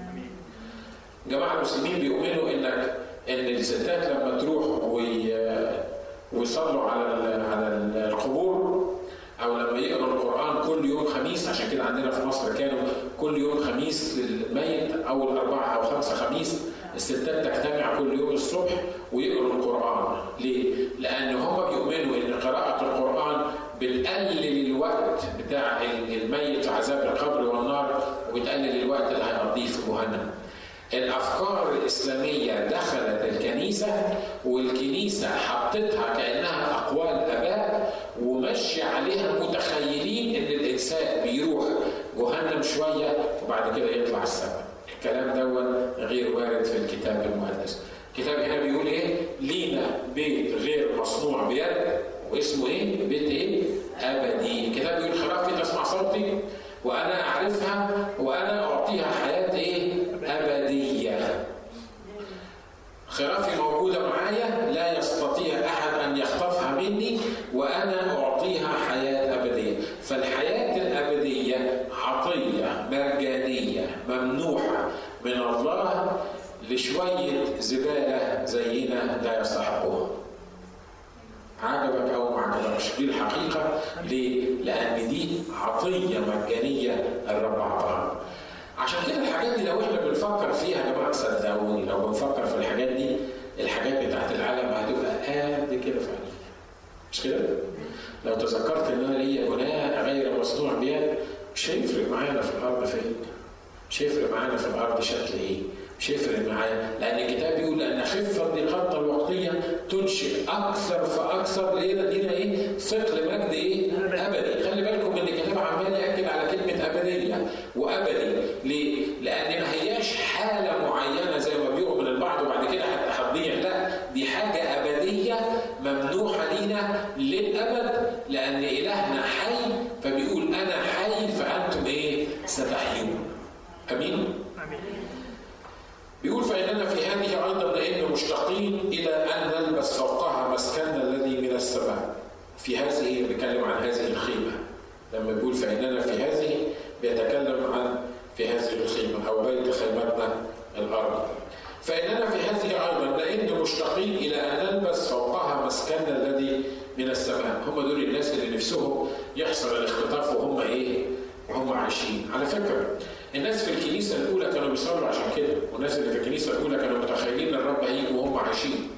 جماعه المسلمين بيؤمنوا انك ان الستات لما تروح ويصلوا على على القبور او لما يقروا القران كل يوم خميس عشان كده عندنا في مصر كانوا كل يوم خميس للميت اول اربعه او خمسه خميس الستات تجتمع كل يوم الصبح ويقروا القران ليه؟ لان هم بيؤمنوا ان قراءه القران بتقلل الوقت بتاع الميت في عذاب القبر والنار وبتقلل الوقت اللي هيقضيه في جهنم. الافكار الاسلاميه دخلت الكنيسه والكنيسه حطتها كانها اقوال اباء ومشي عليها متخيلين ان الانسان بيروح جهنم شويه وبعد كده يطلع السماء. الكلام دون غير وارد في الكتاب المقدس. الكتاب هنا بيقول ايه؟ لينا بيت غير مصنوع بيد واسمه ايه؟ بيت ايه؟ ابدي. الكتاب بيقول خرافي تسمع صوتي وانا اعرفها وانا اعطيها حياه ايه؟ أبدية خرافي موجودة معايا لا يستطيع أحد أن يخطفها مني وأنا أعطيها حياة أبدية فالحياة الأبدية عطية مجانية ممنوحة من الله لشوية زبالة زينا لا يستحقوها عجبك أو ما عجبكش دي الحقيقة ليه؟ لأن دي عطية مجانية الرب أعطاها عشان كده الحاجات دي لو احنا بنفكر فيها يا جماعه صدقوني لو بنفكر في الحاجات دي الحاجات بتاعت العالم هتبقى قد كده في عينيك مش كده؟ لو تذكرت ان انا ليا بناء غير مصنوع بيد مش هيفرق معانا في الارض فين؟ مش هيفرق معانا في الارض شكل ايه؟ مش هيفرق معايا لان الكتاب بيقول ان خفه الضيقات الوقتيه تنشئ اكثر فاكثر لينا دينا ايه؟ ثقل مجد ايه؟ ابدي خلي بالكم ان الكتاب عمال ياكد على كلمه ابديه وابدي ليه؟ لان ما هياش حاله معينه زي ما بيؤمن البعض وبعد كده هتضيع لا دي حاجه ابديه ممنوحه لينا للابد لان الهنا حي فبيقول انا حي فانتم ايه؟ ستحيون امين؟ امين بيقول فإننا في هذه أيضا لأن مشتاقين إلى أن نلبس فوقها مسكننا الذي من السماء. في هذه بيتكلم عن هذه الخيمة. لما بيقول فإننا في هذه بيتكلم عن في هذه الخيمة أو بيت خيمتنا الأرض. فإننا في هذه أيضا لأن مشتاقين إلى أن نلبس فوقها مسكننا الذي من السماء. هم دول الناس اللي نفسهم يحصل الاختطاف وهم إيه؟ وهم عايشين. على فكرة الناس في الكنيسة الأولى كانوا بيصلوا عشان كده، والناس اللي في الكنيسة الأولى كانوا متخيلين إن الرب هيجي وهم عايشين.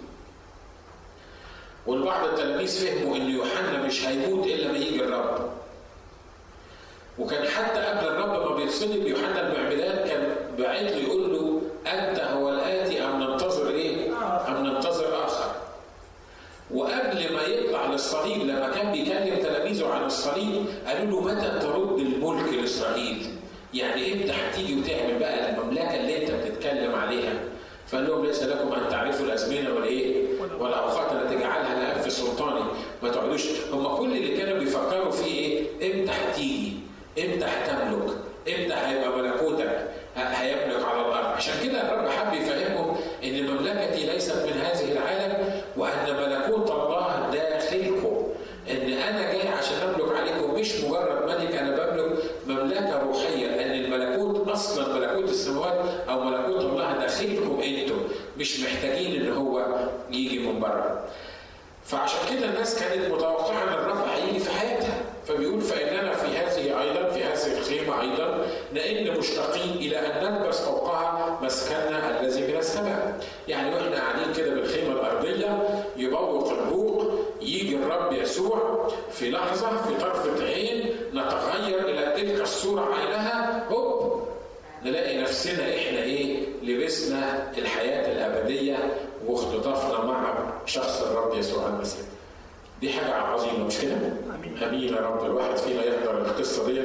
والبعض التلاميذ فهموا إن يوحنا مش هيموت إلا ما يجي الرب. وكان حتى قبل الرب ما بيتصلب يوحنا المعمدان كان باعت له يقول له أنت هو الآتي أم ننتظر إيه؟ أم ننتظر آخر. وقبل ما يطلع للصليب لما كان بيكلم تلاميذه عن الصليب قالوا له متى ترد الملك لإسرائيل؟ يعني امتى هتيجي وتعمل بقى المملكه اللي انت بتتكلم عليها؟ فقال لهم ليس لكم ان تعرفوا الازمنه ولا ايه؟ والاوقات التي تجعلها لأب في سلطاني، ما تقعدوش هم كل اللي كانوا بيفكروا فيه ايه؟ امتى هتيجي؟ امتى هتملك؟ امتى هيبقى ملكوتك؟ هيملك على الارض، عشان كده الرب حب يفهمهم ان مملكتي ليست من هذه العالم وان ملكوت الله داخلكم. ان انا جاي عشان املك عليكم مش مجرد ملك انا بملك مملكه روحيه لان الملكوت اصلا ملكوت السماوات او ملكوت الله داخلكم انتم مش محتاجين ان هو يجي من بره. فعشان كده الناس كانت متوقعه ان الرب هيجي في حياتها فبيقول فإننا في هذه أيضا في هذه الخيمة أيضا نئن مشتاقين إلى أن نلبس فوقها مسكننا الذي من السماء يعني وإحنا قاعدين كده بالخيمة الأرضية يبوق البوق يجي الرب يسوع في لحظة في طرفة عين نتغير إلى تلك الصورة عينها هوب نلاقي نفسنا إحنا إيه لبسنا الحياة الأبدية واختطفنا مع شخص الرب يسوع المسيح دي حاجة عظيمة مش كده؟ امين يا رب الواحد فينا يحضر القصة دي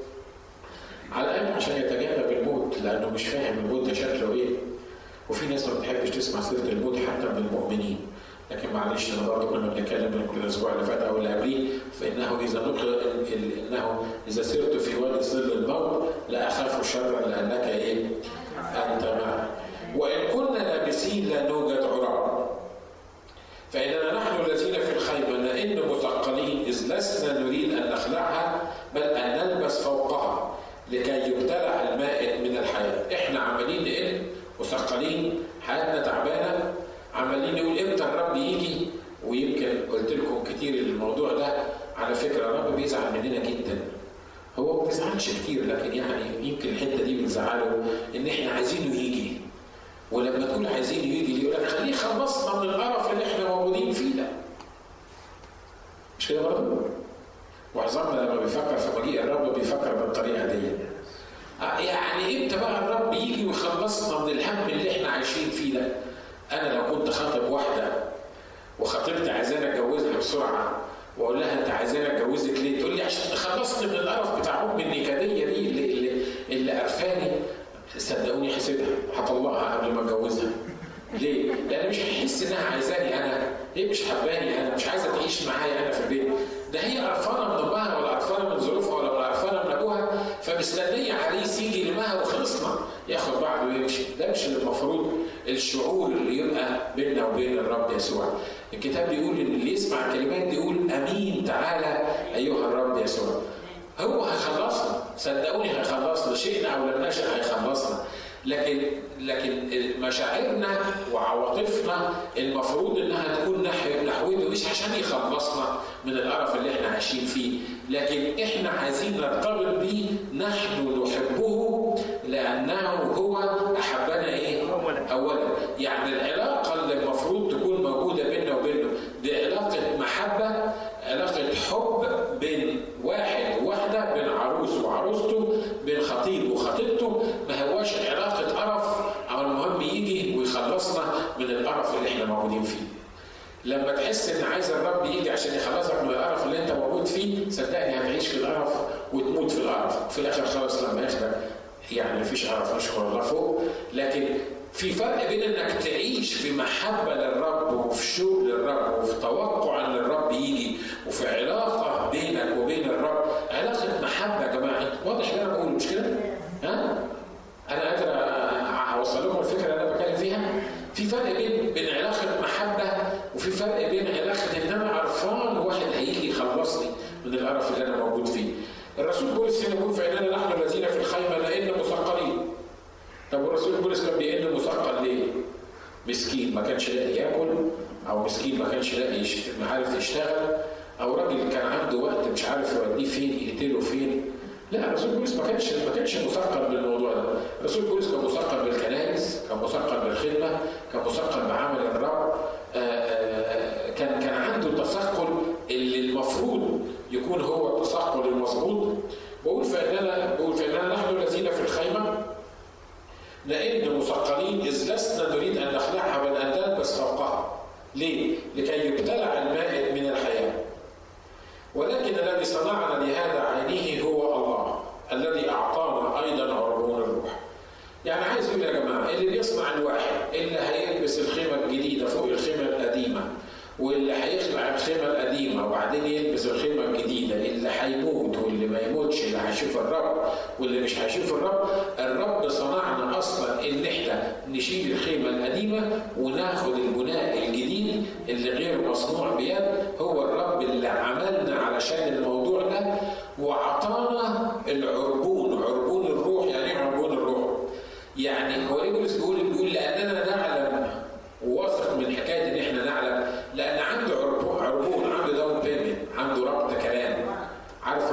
على الأقل عشان يتجنب الموت لأنه مش فاهم الموت ده شكله إيه وفي ناس ما بتحبش تسمع سيرة الموت حتى من المؤمنين لكن معلش انا برضه كنا بنتكلم من الاسبوع اللي فات او اللي قبليه فانه اذا نقل انه اذا سرت في وادي ظل الموت لا اخاف شرا لانك ايه؟ انت معي وان كنا لابسين لا نوجد عرى فاننا نحن الذين في الخيمه نئن مثقلين اذ لسنا نريد ان نخلعها بل ان نلبس فوقها لكي يبتلع الماء من الحياه احنا عمالين نئن مثقلين حياتنا تعبانه عمالين نقول امتى الرب يجي ويمكن قلت لكم كتير الموضوع ده على فكره الرب بيزعل مننا جدا هو ما بيزعلش كتير لكن يعني يمكن الحته دي بتزعله ان احنا عايزينه يجي ولما تقول عايزين يجي يقول لك خليه خلصنا من القرف اللي احنا موجودين فيه ده مش كده برضه؟ معظمنا لما بيفكر في مجيء الرب بيفكر بالطريقه دي يعني امتى بقى الرب يجي ويخلصنا من الهم اللي احنا عايشين فيه ده انا لو كنت خاطب واحده وخطيبتي عايزاني اتجوزها بسرعه واقول لها انت عايزاني اتجوزك ليه؟ تقول لي عشان تخلصني من القرف بتاع ام النكديه دي اللي اللي, اللي قرفاني صدقوني حسيتها هطلقها قبل ما اتجوزها ليه؟ لان مش هتحس انها عايزاني انا هي مش حباني انا مش عايزه تعيش معايا انا في البيت ده هي قرفانه من امها ولا قرفانه من ظروفها ولا قرفانه من ابوها فمستنيه عريس يجي يلمها وخلصنا ياخد بعضه ويمشي ده مش اللي المفروض الشعور اللي يبقى بيننا وبين الرب يسوع الكتاب بيقول ان اللي يسمع الكلمات دي يقول امين تعالى ايها الرب يسوع هو هيخلصنا صدقوني هيخلصنا شئنا او لم نشأ هيخلصنا لكن لكن مشاعرنا وعواطفنا المفروض انها تكون نحو نحوته مش عشان يخلصنا من القرف اللي احنا عايشين فيه لكن احنا عايزين نرتبط بيه نحن نحبه لانه هو احبنا ايه؟ أولا. اولا يعني العلاقه اللي المفروض تكون موجوده بيننا وبينه دي علاقه محبه علاقه حب بين واحد وواحده بين عروس وعروسته بين خطيب وخطيبته ما هواش علاقه قرف او المهم يجي ويخلصنا من القرف اللي احنا موجودين فيه لما تحس ان عايز الرب يجي عشان يخلصك من القرف اللي انت موجود فيه صدقني هتعيش في القرف وتموت في القرف في الاخر خالص لما ياخدك يعني مفيش قرف نشكر الله فوق لكن في فرق بين انك تعيش في محبه للرب وفي شوق للرب وفي توقع ان الرب يجي وفي علاقه بينك وبين الرب علاقه محبه يا جماعه واضح اللي انا بقوله مش كده؟ ها؟ انا قادر اوصل لكم الفكره اللي انا بتكلم فيها؟ في فرق بين بين علاقه محبه وفي فرق بين علاقه ان انا عرفان واحد هيجي يخلصني من القرف اللي انا موجود فيه. الرسول بولس هنا بيقول فاننا نحن الذين في الخيمه لان مثقلين. طب الرسول بولس كان بيئن مثقل ليه؟ مسكين ما كانش لاقي ياكل او مسكين ما كانش لاقي يشت... ما عارف يشتغل او راجل كان عنده وقت مش عارف يوديه فين يقتله فين لا الرسول بولس ما كانش ما كانش مثقل بالموضوع ده الرسول بولس كان مثقل بالكنائس كان مثقل بالخدمه كان مثقل بعمل الرب آآ آآ كان كان عنده التثقل اللي المفروض يكون هو التثقل المظبوط بقول فاننا بقول فاننا نحن الذين في الخيمه لأن مثقلين إذ لسنا نريد أن نخلعها بل أن نلبس فوقها. ليه؟ لكي يبتلع الماء من الحياة. ولكن الذي صنعنا لهذا عينه هو الله الذي أعطانا أيضا عربون الروح. يعني عايز يقول يا جماعة اللي بيصنع الواحد اللي هيلبس الخيمة الجديدة فوق الخيمة القديمة واللي هيخلع الخيمة القديمة وبعدين يلبس الخيمة الجديدة اللي هيموت واللي ما يموتش اللي هيشوف الرب واللي مش هيشوف الرب الرب صنعنا أصلا إن إحنا نشيل الخيمة القديمة وناخد البناء الجديد اللي غير مصنوع بيد هو الرب اللي عملنا علشان الموضوع ده وأعطانا العربون عربون الروح يعني إيه عربون الروح؟ يعني هو ليه بولس بيقول بيقول لأننا نعلم وواثق من حكاية إن إحنا نعلم لأن عنده عربون عربون عنده داون بيمنت عنده ربط كلام عارف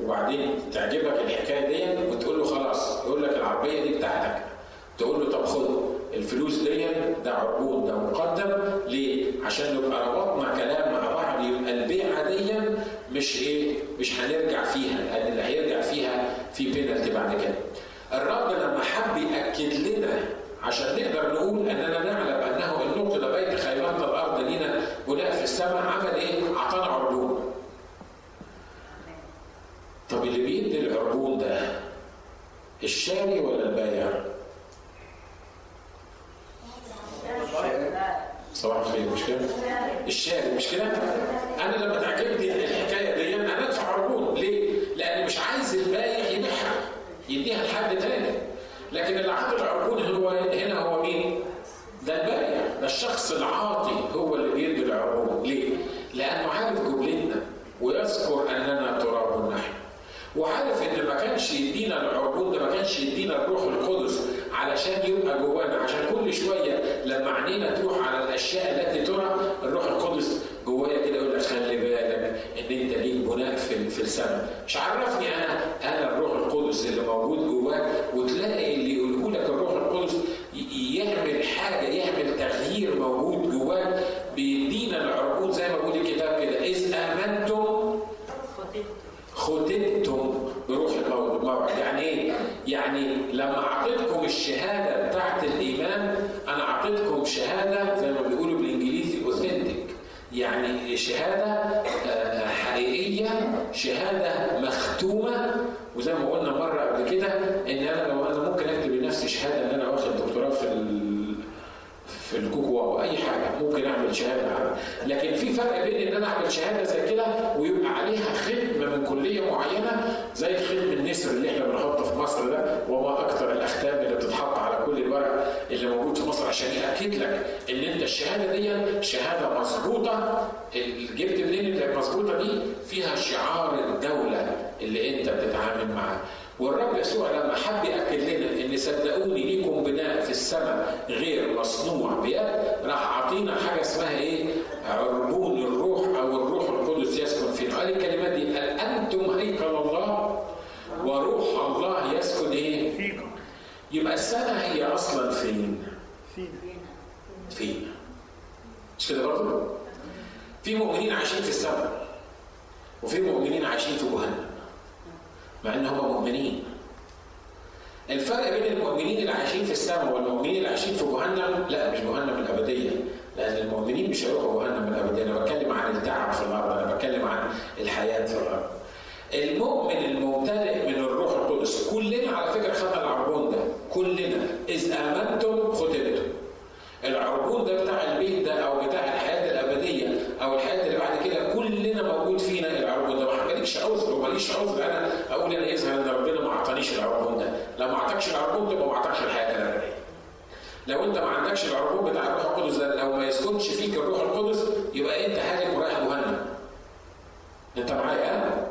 وبعدين تعجبك الحكايه دي وتقول له خلاص يقول لك العربيه دي بتاعتك تقول له طب خد الفلوس دي ده عربون ده مقدم ليه؟ عشان نبقى ربطنا كلام مع بعض يبقى البيعه دي مش ايه؟ مش هنرجع فيها لان اللي هيرجع فيها في بينالتي بعد كده. الراجل لما حب ياكد لنا عشان نقدر نقول اننا نعلم انه ان نقل بيت خيرات الارض لنا بناء في السماء عمل ايه؟ اعطانا عربون. طب اللي بيدي العربون ده الشاري ولا البايع؟ صباح الخير مش كده؟ الشاري مش كده؟ انا لما تعجبني الحكايه دي انا ادفع عربون ليه؟ لان مش عايز البايع يبيعها يديها لحد تاني لكن اللي عاطي العربون هو هنا هو مين؟ ده البايع ده الشخص العاطي هو اللي بيدي العربون ليه؟ لانه عارف جملتنا ويذكر اننا تراب نحن وعارف ان ما كانش يدينا العربون ده ما كانش يدينا الروح القدس علشان يبقى جوانا عشان كل شويه لما عينينا تروح على الاشياء التي ترى الروح القدس جوايا كده يقول لك خلي بالك ان انت ليك بناء في في السماء مش عرفني انا انا الروح القدس اللي موجود جواك وتلاقي اللي يقوله لك الروح القدس يعمل حاجه يعمل تغيير موجود جواك بيدينا العربون زي ما بيقول الكتاب كده اذ امنتم ختمتم بروح الموعد يعني ايه؟ يعني لما اعطيتكم الشهاده بتاعت الايمان انا اعطيتكم شهاده زي ما بيقولوا بالانجليزي اوثنتيك يعني شهاده حقيقيه شهاده مختومه وزي ما قلنا مره قبل كده ان انا لو انا ممكن اكتب لنفسي شهاده ان انا واخد دكتوراه في في الكوكوا او اي حاجه ممكن اعمل شهاده عنها لكن في فرق بين ان انا اعمل شهاده زي كده ويبقى عليها ختم من كليه معينه زي ختم النسر اللي احنا بنحطه في مصر ده وما اكثر الاختام اللي بتتحط على كل الورق اللي موجود في مصر عشان ياكد لك ان انت الشهاده دي شهاده مظبوطه جبت منين المظبوطه دي فيها شعار الدوله اللي انت بتتعامل معاه والرب يسوع لما حب ياكد لنا ان صدقوني ليكم بناء في السماء غير مصنوع بيد راح عاطينا حاجه اسمها ايه؟ عربون الروح او الروح القدس يسكن فينا قال الكلمات دي قال انتم هيكل الله وروح الله يسكن ايه؟ فيكم يبقى السماء هي اصلا فين؟ فينا فينا مش كده برضه؟ في مؤمنين عايشين في السماء وفي مؤمنين عايشين في جهنم مع ان هم مؤمنين الفرق بين المؤمنين اللي عايشين في السماء والمؤمنين اللي عايشين في جهنم لا مش جهنم الابديه لان المؤمنين مش هيروحوا جهنم الابديه انا بتكلم عن التعب في الارض انا بتكلم عن الحياه في الارض المؤمن الممتلئ من الروح القدس كلنا على فكره خدنا العربون ده كلنا اذ امنتم ختمتم العربون ده بتاع البيت ده او بتاع الحياه الابديه او الحياه اللي بعد كده كلنا موجود فينا العربون ده ما مالكش عذر وماليش عذر انا اقول انا يظهر ان ربنا ما اعطانيش العربون ده لو ما اعطاكش العربون ده ما اعطاكش الحياه الابديه لو انت ما عندكش العربون بتاع الروح القدس ده لو ما يسكنش فيك الروح القدس يبقى انت هالك ورايح جهنم انت معايا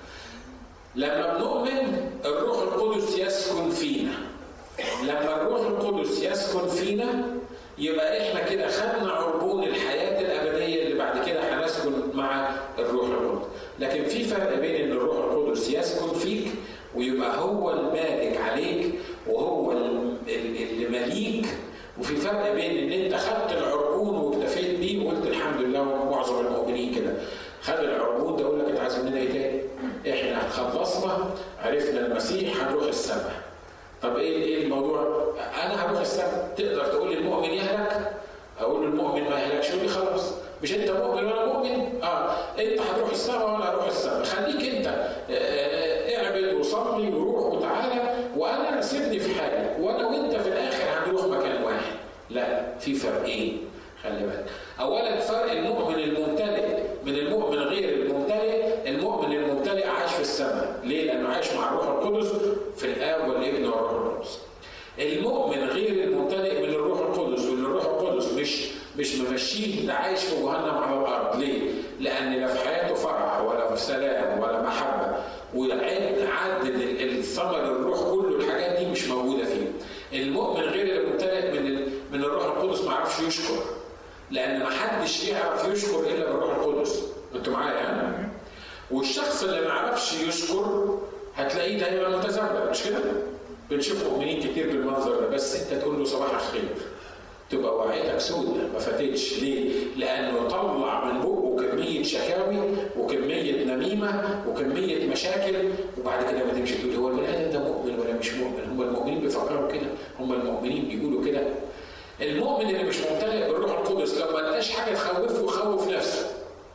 لما بنؤمن الروح القدس يسكن فينا لما الروح القدس يسكن فينا يبقى احنا كده خدنا عربون الحياه الابديه اللي بعد كده هنسكن مع الروح القدس لكن في فرق بين ان الروح القدس يسكن فيك ويبقى هو المالك عليك وهو اللي مليك وفي فرق بين ان انت خدت العربون واكتفيت بيه وقلت الحمد لله ومعظم المؤمنين كده خد العربون ده يقول لك انت عايز مننا ايه تاني؟ احنا خلصنا عرفنا المسيح هنروح السماء طب ايه ايه الموضوع؟ انا هروح السماء تقدر تقول للمؤمن يهلك؟ اقول للمؤمن ما يهلكش يقول لي خلاص مش انت مؤمن وانا مؤمن؟ اه انت هتروح السماء وانا هروح السماء خليك انت اعبد وصلي وروح وتعالى وانا سيبني في حالي وانا وانت في الاخر هنروح مكان واحد. لا في فرقين خلي بالك. اولا فرق المؤمن الممتلئ من المؤمن غير الممتلئ، المؤمن الممتلئ عايش في السماء، ليه؟ لانه عايش مع الروح القدس في الاب والابن والروح القدس. المؤمن غير الممتلئ من الروح القدس واللي الروح القدس مش مش ممشيه ده عايش في جهنم على الارض ليه؟ لان لا في حياته فرح ولا في سلام ولا محبه وعد عدد الثمر الروح كله الحاجات دي مش موجوده فيه. المؤمن غير الممتلئ من من الروح القدس ما يعرفش يشكر لان ما حدش يعرف يشكر الا بالروح القدس. انتوا معايا يعني؟ والشخص اللي ما يعرفش يشكر هتلاقيه دايما متذمر مش كده؟ بنشوف مؤمنين كتير بالمنظر ده بس انت تقول له صباح الخير تبقى وعيتك سودة ما فاتتش ليه؟ لأنه طلع من بقه كمية شكاوي وكمية نميمة وكمية مشاكل وبعد كده ما تمشي تقول هو البني آدم ده مؤمن ولا مش مؤمن؟ هم المؤمنين بيفكروا كده، هم المؤمنين بيقولوا كده. المؤمن اللي مش ممتلئ بالروح القدس لو ما لقاش حاجة تخوفه يخوف نفسه.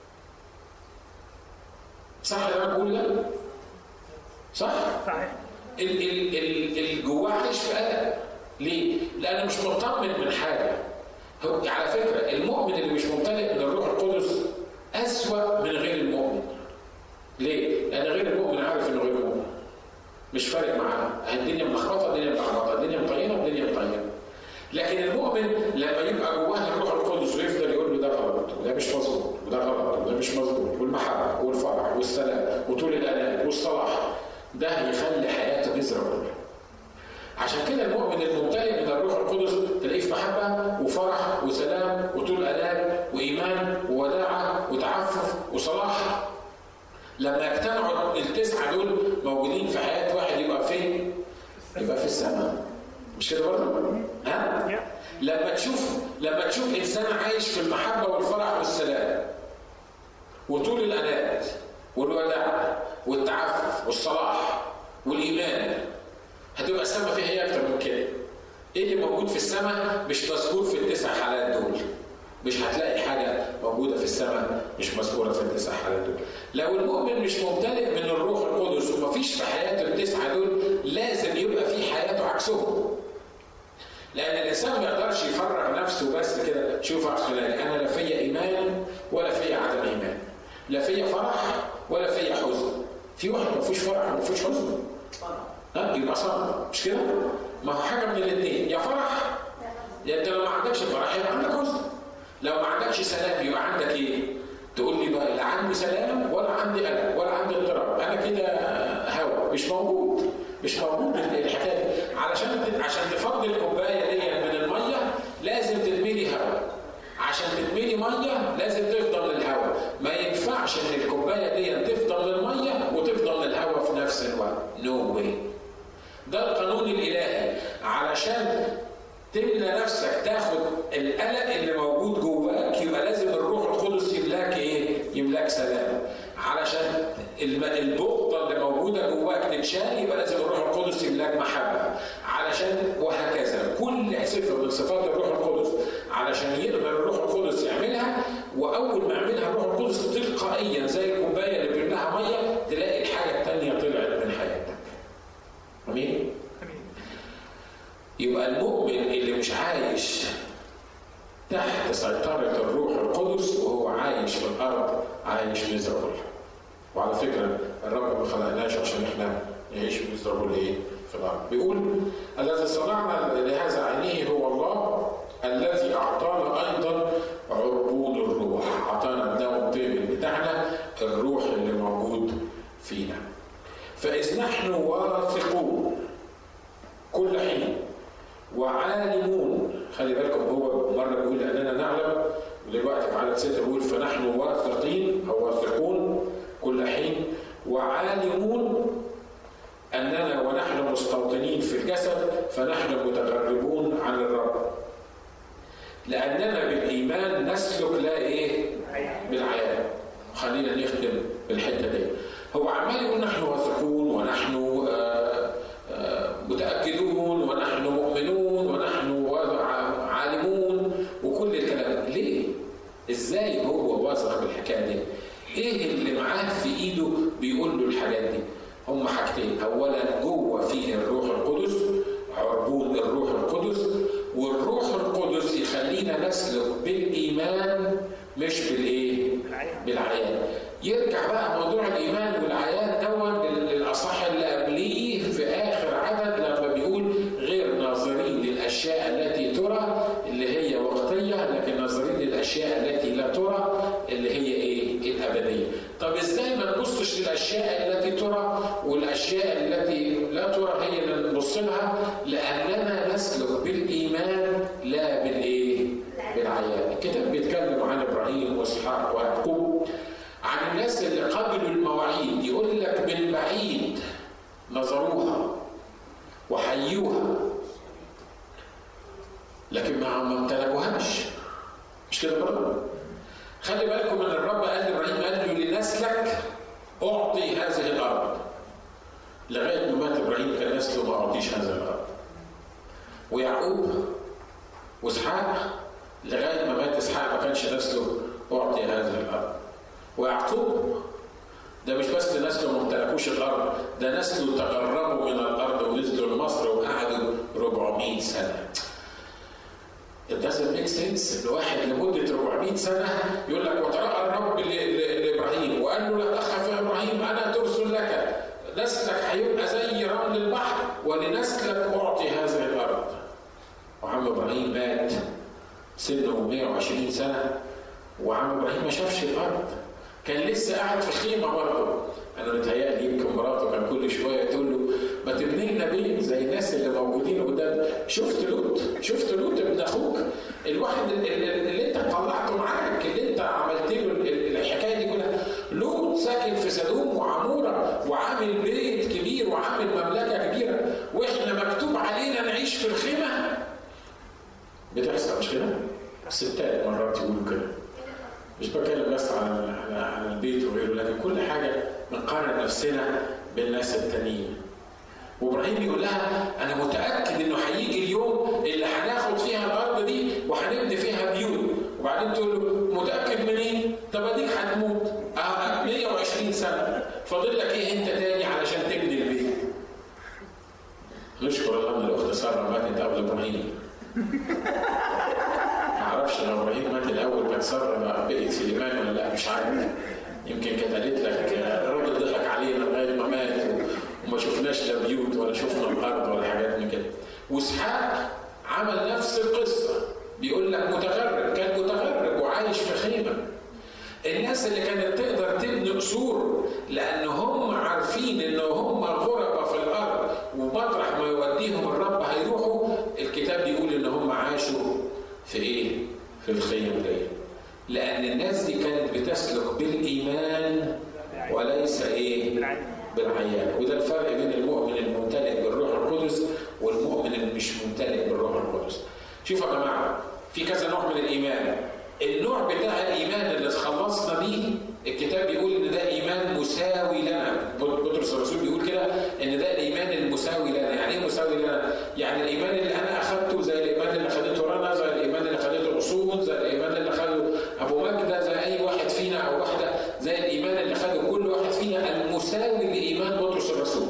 صح اللي انا بقول ده؟ صح؟ صحيح ال- ال- ال- ال- جواه عايش في قلق ليه؟ لأنه مش مطمن من حاجة هو على فكرة المؤمن اللي مش ممتلئ من الروح القدس أسوأ من غير المؤمن ليه؟ لأن غير المؤمن عارف إنه غير مؤمن مش فارق معاه الدنيا ملخبطة الدنيا ملخبطة الدنيا مطينة والدنيا مطينة لكن المؤمن لما يبقى جواه الروح القدس ويفضل يقول له ده غلط وده مش مظبوط وده غلط وده مش مظبوط والمحبة والفرح والسلام وطول الأناة والصلاح ده يخلي حياته مزرعة عشان كده المؤمن الممتلئ من الروح القدس تلاقيه في محبة وفرح وسلام وطول أناة وإيمان ووداعة وتعفف وصلاح لما يجتمعوا التسعة دول موجودين في حياة واحد يبقى فين؟ يبقى في السماء مش كده برضه؟ ها؟ يا. لما تشوف لما تشوف انسان عايش في المحبه والفرح والسلام وطول الانات والوداع والتعفف والصلاح والايمان هتبقى السماء فيها ايه اكتر من كده؟ ايه اللي موجود في السماء مش مذكور في التسع حالات دول؟ مش هتلاقي حاجه موجوده في السماء مش مذكوره في التسع حالات دول. لو المؤمن مش ممتلئ من الروح القدس ومفيش في حياته التسعه دول لازم يبقى في حياته عكسهم. لان الانسان ما يقدرش يفرغ نفسه بس كده شوف يا اخواني انا لا فيا ايمان ولا فيا عدم ايمان لا فيا فرح ولا فيا حزن في واحد ما فيهوش فرح وما فيهوش حزن ها يبقى صعب مش كده؟ ما هو حاجه من الاثنين يا فرح يا انت لو ما عندكش فرح يبقى عندك حزن لو ما عندكش سلام يبقى عندك ايه؟ تقول لي بقى لا عندي سلام ولا عندي قلق ولا عندي اضطراب انا كده هوا مش موجود مش موجود الحكايه دي علشان عشان تفضي الكوبايه دي من الميه لازم تتملي هواء عشان تتملي ميه لازم تفضل للهواء ما ينفعش ان الكوبايه دي تفضل للميه وتفضل للهواء في نفس الوقت نو no واي ده القانون الالهي علشان تملى نفسك تاخد القلق اللي موجود جواك يبقى لازم الروح القدس يملاك ايه؟ يملاك سلام علشان الم- البغضه اللي موجوده جواك تتشال يبقى لازم الروح القدس يملاك محبه علشان وهكذا كل صفه من صفات الروح القدس علشان يقدر الروح القدس يعملها واول ما يعملها الروح القدس تلقائيا زي الكوبايه اللي بيملاها ميه تلاقي الحاجه الثانيه طلعت من حياتك. امين؟ امين يبقى المؤمن اللي مش عايش تحت سيطرة الروح القدس وهو عايش في الأرض عايش ميزرابل وعلى فكرة الرب ما خلقناش عشان احنا نعيش ميزرابل ايه في الأرض بيقول الذي صنعنا لهذا عينيه هو الله الذي أعطانا أيضا عربون الروح أعطانا الدواء الطيب بتاعنا الروح اللي موجود فينا فإذ نحن واثقون كل حين وعالمون خلي بالكم هو مره بيقول اننا نعلم ودلوقتي في عدد سته بيقول فنحن واثقين او واثقون كل حين وعالمون اننا ونحن مستوطنين في الجسد فنحن متغربون عن الرب لاننا بالايمان نسلك لا ايه؟ بالعيان خلينا نختم بالحته دي هو عمال يقول نحن واثقون ونحن آه، آه، متاكدون ونحن مؤمنون ونحن وضع- عالمون وكل الكلام ده ليه؟ ازاي هو واثق بالحكايه دي؟ ايه اللي معاه في ايده بيقول له الحاجات دي؟ هم حاجتين، اولا جوه فيه الروح القدس عربون الروح القدس والروح القدس يخلينا نسلك بالايمان مش بالايه؟ بالعيان. بالعيان. يرجع بقى موضوع الايمان والعيان دون للاصح اللي قبليه في اخر عدد لما بيقول غير ناظرين للاشياء التي ترى اللي هي وقتيه لكن ناظرين للاشياء التي لا ترى اللي هي ايه؟ الابديه. طب ازاي ما نبصش للاشياء التي ترى والاشياء التي لا ترى هي اللي نبص لها لاننا نسلك بالايمان لا بالايه؟ بالعيان. الكتاب بيتكلم عن ابراهيم واسحاق ويعقوب عن الناس اللي قبلوا المواعيد يقول لك من بعيد نظروها وحيوها لكن ما ما امتلكوهاش مش كده برضه خلي بالكم ان الرب قال لابراهيم قال له لنسلك اعطي هذه الارض لغايه ما مات ابراهيم كان نسله ما اعطيش هذه الارض ويعقوب واسحاق لغايه ما مات اسحاق ما كانش نسله اعطي هذه الارض ويعقوب ده مش بس نسله ما امتلكوش الارض ده نسله تغربوا من الارض ونزلوا لمصر وقعدوا 400 سنه It doesn't make sense ان واحد لمده 400 سنه يقول لك وتراءى الرب لابراهيم وقال له لا تخف يا ابراهيم انا ترسل لك نسلك هيبقى زي رمل البحر ولنسلك اعطي هذه الارض. وعم ابراهيم مات سنه 120 سنه وعم ابراهيم ما شافش الارض كان لسه قاعد في خيمه برضه انا متهيألي يمكن مراته كان كل شويه تقول له ما تبني لنا بيت زي الناس اللي موجودين قدام شفت لوط شفت لوط ابن اخوك الواحد اللي انت طلعته معاك اللي انت عملت له الحكايه دي كلها لوط ساكن في سدوم وعموره وعامل بيت كبير وعامل مملكه كبيره واحنا مكتوب علينا نعيش في الخيمه بتحصل مش كده؟ ستات مرات يقولوا كده مش بتكلم بس عن عن عن البيت وغيره لكن كل حاجه بنقارن نفسنا بالناس التانيين وابراهيم يقول لها انا متاكد انه هيجي اليوم اللي هناخد فيها الارض دي وهنبني فيها بيوت وبعدين تقول له متاكد من ايه؟ طب اديك هتموت 120 سنه فاضل لك ايه انت تاني علشان تبني البيت؟ نشكر الله ان الاخت ساره ماتت قبل ابراهيم معرفش لو ابراهيم مات الاول كانت ساره بقيت في الايمان ولا لا مش عارف يمكن كانت قالت لك الراجل ضحك علينا لغايه ما مات وما شفناش لا بيوت ولا شفنا الارض ولا حاجات من كده واسحاق عمل نفس القصه بيقول لك متغرب كان متغرب وعايش في خيمه الناس اللي كانت تقدر تبني قصور لان هم عارفين ان هم غرباء في الارض ومطرح ما يوديهم الرب هيروحوا الكتاب بيقول ان هم عاشوا في ايه؟ في الخيم دي لان الناس دي كانت بتسلك بالايمان وليس ايه؟ بالعيان وده الفرق بين المؤمن الممتلئ بالروح القدس والمؤمن اللي مش ممتلئ بالروح القدس شوفوا يا جماعه في كذا نوع من الايمان النوع بتاع الايمان اللي اتخلصنا بيه الكتاب بيقول ان ده ايمان مساوي لنا بطرس الرسول بيقول كده ان ده الايمان المساوي لنا يعني ايه مساوي لنا يعني الايمان اللي انا اخذته زي الايمان اللي خدته رنا زي الايمان اللي خدته اصول زي الايمان اللي خده ابو مجده زي اي واحد فينا او واحده زي الايمان اللي خده كل واحد فينا المساوي لايمان بطرس الرسول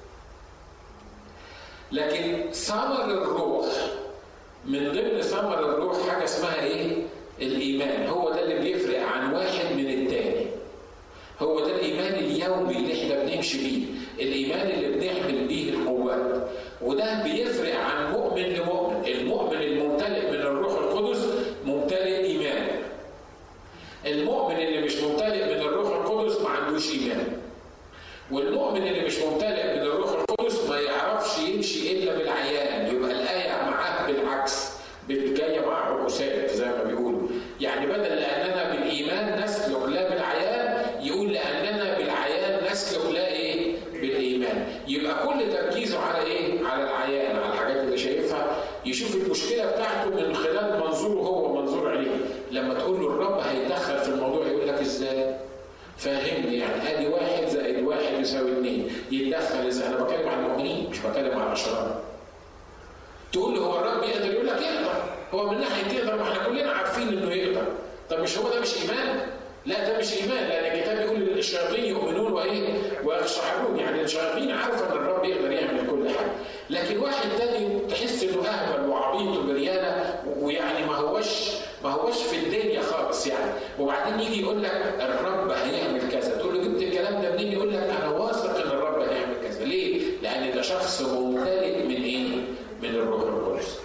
لكن ثمر الروح من ضمن ثمر الروح حاجه اسمها ايه الايمان هو ده اللي بيفرق عن واحد من التاني هو ده الايمان اليومي اللي احنا بنمشي بيه الايمان اللي بنحمل بيه القوات وده بيفرق عن مؤمن لمؤمن المؤمن الممتلئ من الروح القدس ممتلئ ايمان المؤمن اللي مش ممتلئ من الروح القدس ما عندوش ايمان والمؤمن اللي مش ممتلئ من الروح القدس ما يعرفش يمشي الا بالعيان يبقى الايه معاه بالعكس جايه مع عكوسات زي ما بيقولوا يعني بدل لاننا بالايمان نسلك لا بالعيان يقول لاننا بالعيان نسلك لا ايه بالايمان يبقى كل تركيزه على ايه على العيان على الحاجات اللي شايفها يشوف المشكله بتاعته من خلال منظوره هو ومنظور عينيه لما تقول له الرب هيتدخل في الموضوع يقول لك ازاي فهمني يعني ادي واحد زائد واحد يساوي اثنين يتدخل ازاي انا بتكلم عن المؤمنين مش بتكلم عن الاشرار تقول له هو الرب يقدر يقول لك يقدر هو من ناحيه يقدر ما احنا كلنا عارفين انه يقدر طب مش هو ده مش ايمان لا ده مش ايمان لان الكتاب بيقول ان الشياطين يؤمنون وايه ويخشعرون يعني الشياطين عارفه ان الرب يقدر يعمل كل حاجه لكن واحد تاني تحس انه اهبل وعبيط وبريانه ويعني ما هوش ما هوش في الدنيا خالص يعني وبعدين يجي يقول لك الرب هيعمل كذا تقول له جبت الكلام ده منين يقول لك انا واثق ان الرب هيعمل كذا ليه؟ لان ده شخص ممتلئ من ايه؟ من الروح القدس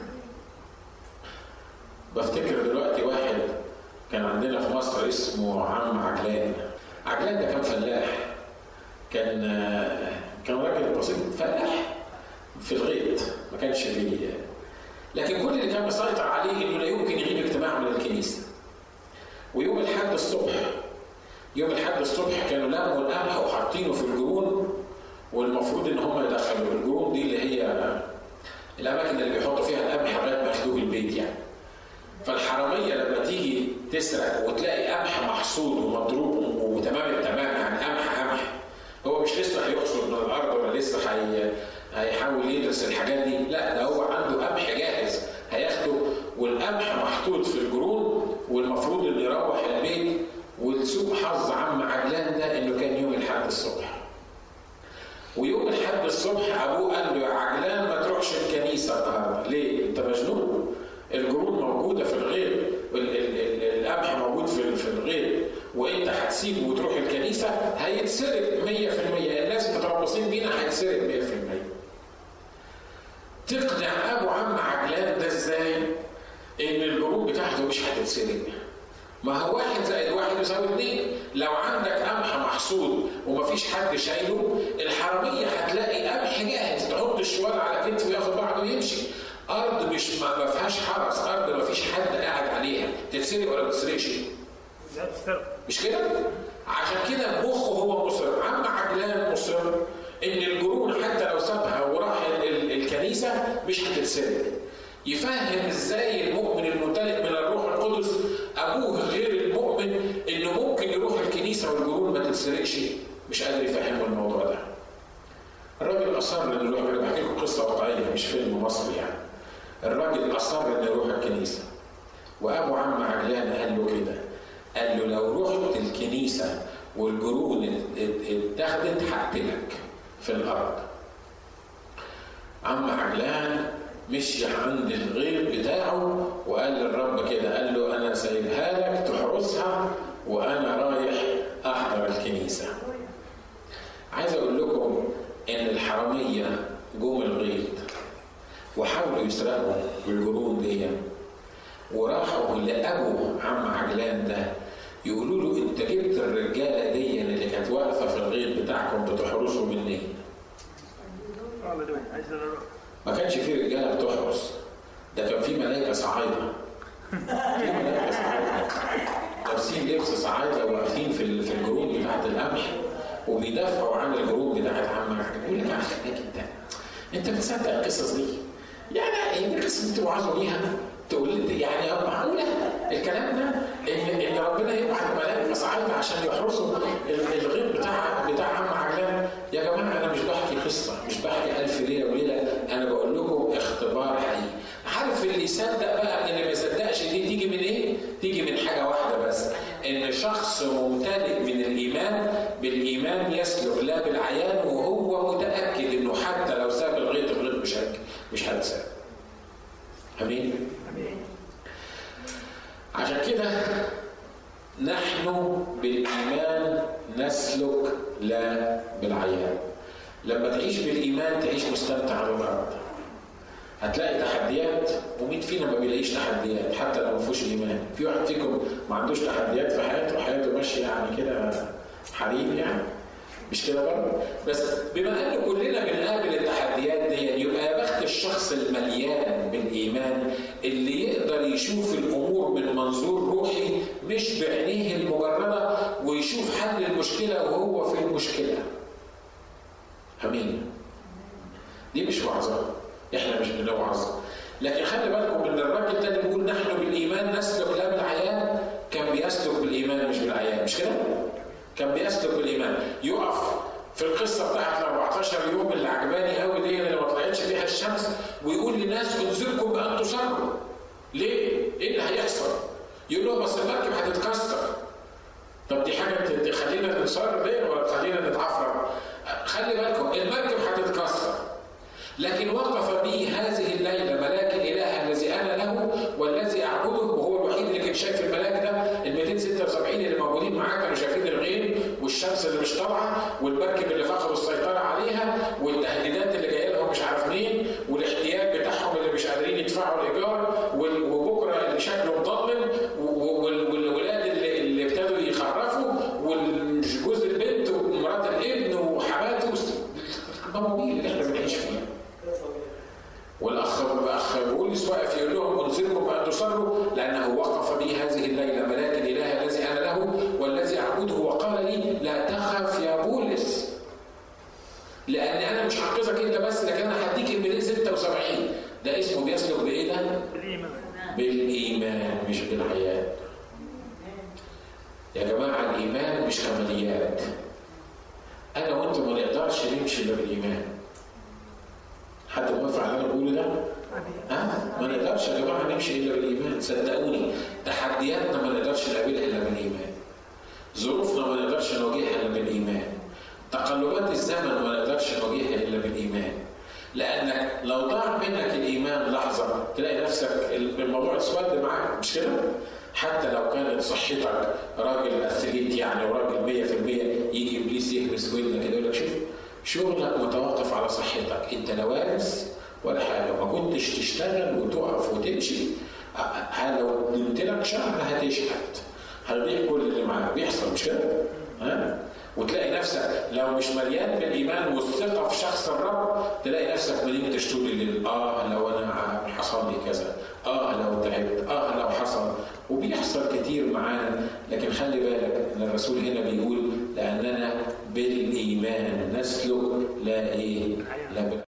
بفتكر دلوقتي واحد كان عندنا في مصر اسمه عم عجلان عجلان ده كان فلاح كان كان راجل بسيط فلاح في الغيط ما كانش ليه لكن كل اللي كان مسيطر عليه انه لا يمكن يغيب اجتماع من الكنيسه ويوم الحد الصبح يوم الحد الصبح كانوا لموا القمح وحاطينه في الجرون والمفروض ان هم يدخلوا الجرون دي اللي هي الاماكن اللي بيحطوا فيها القمح لغايه ما ياخدوه البيت يعني فالحراميه لما تيجي تسرق وتلاقي قمح محصود ومضروب وتمام التمام يعني قمح قمح هو مش لسه هيحصد من الارض ولا لسه هي هيحاول يدرس الحاجات دي لا ده هو عنده قمح جاهز هياخده والقمح محطوط في الجرون والمفروض انه يروح البيت ولسوء حظ عم عجلان ده انه كان يوم الحد الصبح ويوم الحد الصبح ابوه قال له يا عجلان ما تروحش الكنيسه النهارده ليه انت مجنون الجرود موجوده في الغيط القمح موجود في في الغيط وانت هتسيبه وتروح الكنيسه هيتسرق 100% الناس متربصين بينا هيتسرق 100% تقنع ابو عم عجلان ده ازاي ان الجروب بتاعته مش هتتسرق ما هو واحد زائد واحد يساوي اثنين لو عندك قمح محصول ومفيش حد شايله الحراميه هتلاقي قمح جاهز تحط الشوال على كتفه وياخد بعضه ويمشي ارض مش ما فيهاش حرس ارض ما فيش حد قاعد عليها تتسرق ولا ما تتسرقش مش كده عشان كده مخه هو مصر عم عجلان مصر ان الجرون حتى لو سابها وراح الكنيسه مش هتتسرق يفهم ازاي المؤمن الممتلئ من الروح القدس ابوه غير المؤمن انه ممكن يروح الكنيسه والجرون ما تتسرقش مش قادر يفهمه الموضوع ده الراجل اصر انه يروح انا بحكي لكم قصه واقعيه مش فيلم مصري يعني الراجل اصر انه يروح الكنيسه وابو عم عجلان قال له كده قال له لو رحت الكنيسه والجرون اتاخدت هقتلك في الارض عم عجلان مشي عند الغير بتاعه وقال للرب كده قال له انا سايبها لك تحرسها وانا رايح احضر الكنيسه عايز اقول لكم ان الحراميه جم الغيط وحاولوا يسرقوا بالجرون دي وراحوا لابو عم عجلان ده يقولوا له انت جبت الرجاله دي اللي كانت واقفه في الغيط بتاعكم بتحرسوا منين؟ ما كانش في رجاله بتحرس ده كان في ملائكه صعايده في ملائكه صعايده لابسين لبس صعايده واقفين في في الجروب بتاعت القمح وبيدافعوا عن الجروب بتاعت عم يقول لك يا اخي انت انت بتصدق القصص دي يعني ايه القصص دي توعظوا بيها تقول لي يعني معقوله الكلام ده ان ان ربنا يبعت ملائكه صعايده عشان يحرسوا الغيط بتاع بتاع عم عجلان يا جماعه انا مش بحكي قصه مش بحكي الف ليله وليله انا بقول لكم اختبار حقيقي عارف اللي يصدق بقى من اللي ما يصدقش دي تيجي من ايه؟ تيجي من حاجه واحده بس ان شخص ممتلئ من الايمان بالايمان يسلك لا بالعيان وهو متاكد انه حتى لو ساب الغيط الغيط مش مش هتساب امين؟ عشان كده نحن بالإيمان نسلك لا بالعيان لما تعيش بالإيمان تعيش مستمتع على الأرض هتلاقي تحديات ومين فينا ما بيلاقيش تحديات حتى لو ما فيهوش ايمان في واحد فيكم ما عندوش تحديات في حياته وحياته ماشيه يعني كده حريم يعني مش كده برضه بس بما ان كلنا بنقابل التحديات دي يبقى يا بخت الشخص المليان بالايمان اللي يقدر يشوف الامور من منظور روحي مش بعينيه المجرده ويشوف حل المشكله وهو في المشكله. امين. دي مش وعظه احنا مش بنوعظ لكن خلي بالكم ان الراجل ده اللي بيقول نحن بالايمان نسلك لا بالعيان كان بيسلك بالايمان مش بالعيان مش كده؟ كان بيسلك بالايمان يقف في القصه بتاعت ال 14 يوم اللي عجباني قوي دي اللي ما طلعتش فيها الشمس ويقول للناس انذركم بان تصروا ليه؟ ايه اللي هيحصل؟ يقول لهم بس المركب هتتكسر طب دي حاجه تخلينا نصر ليه ولا تخلينا نتعفر؟ خلي بالكم المركب هتتكسر لكن وقف بي هذه الليله ملاك الاله الذي انا له والذي اعبده وهو الوحيد اللي كان شايف الملاك ده ال 276 اللي موجودين معاه كانوا شايفين الغيم والشمس اللي مش طالعه والمركب اللي فقدوا السيطره عليها والتهديدات اللي جايه لهم مش عارف مين والاحتياج بتاعهم اللي مش قادرين يدفعوا الايجار وبكره اللي شكله مضلم والولاد اللي, اللي ابتدوا يخرفوا والجوز البنت ومرات الابن وحماته المواويل اللي احنا بنعيش فيها والاخ اخ فبولس واقف يقول لهم انذركم ان تصروا لانه وقف بي هذه الليله ملاك الاله الذي انا له والذي اعبده وقال لي لا تخف يا بولس لان انا مش هنقذك انت بس لكن انا هديك الميلاد 76 ده اسمه بيسلك بايه ده؟ بالإيمان بالايمان مش بالحياه يا جماعه الايمان مش كماليات انا وانت ما نقدرش نمشي الا بالايمان حد موافق على اللي انا بقوله ده؟ ها؟ ما نقدرش يا جماعه نمشي الا بالايمان صدقوني تحدياتنا ما نقدرش نقابلها الا بالايمان ظروفنا ما نقدرش نواجهها الا بالايمان تقلبات الزمن ما نقدرش نواجهها الا بالايمان لانك لو ضاع منك الايمان لحظه تلاقي نفسك الموضوع اسود معاك مش كده؟ حتى لو كانت صحتك راجل اثليت يعني وراجل 100% يجي ابليس يهمس ودنك كده يقول لك شوف شغلك متوقف على صحتك انت لا وارث ولا حاجه ما كنتش تشتغل وتقف وتمشي ه- لو نمت لك شهر هتشحت هتضيع كل اللي معاك بيحصل مش كده؟ ها؟ وتلاقي نفسك لو مش مليان بالايمان والثقه في شخص الرب تلاقي نفسك ما نمتش طول الليل اه لو انا حصل لي كذا اه لو تعبت اه لو حصل وبيحصل كتير معانا لكن خلي بالك ان الرسول هنا بيقول لاننا بالايمان نسلك لا ايه لا بال...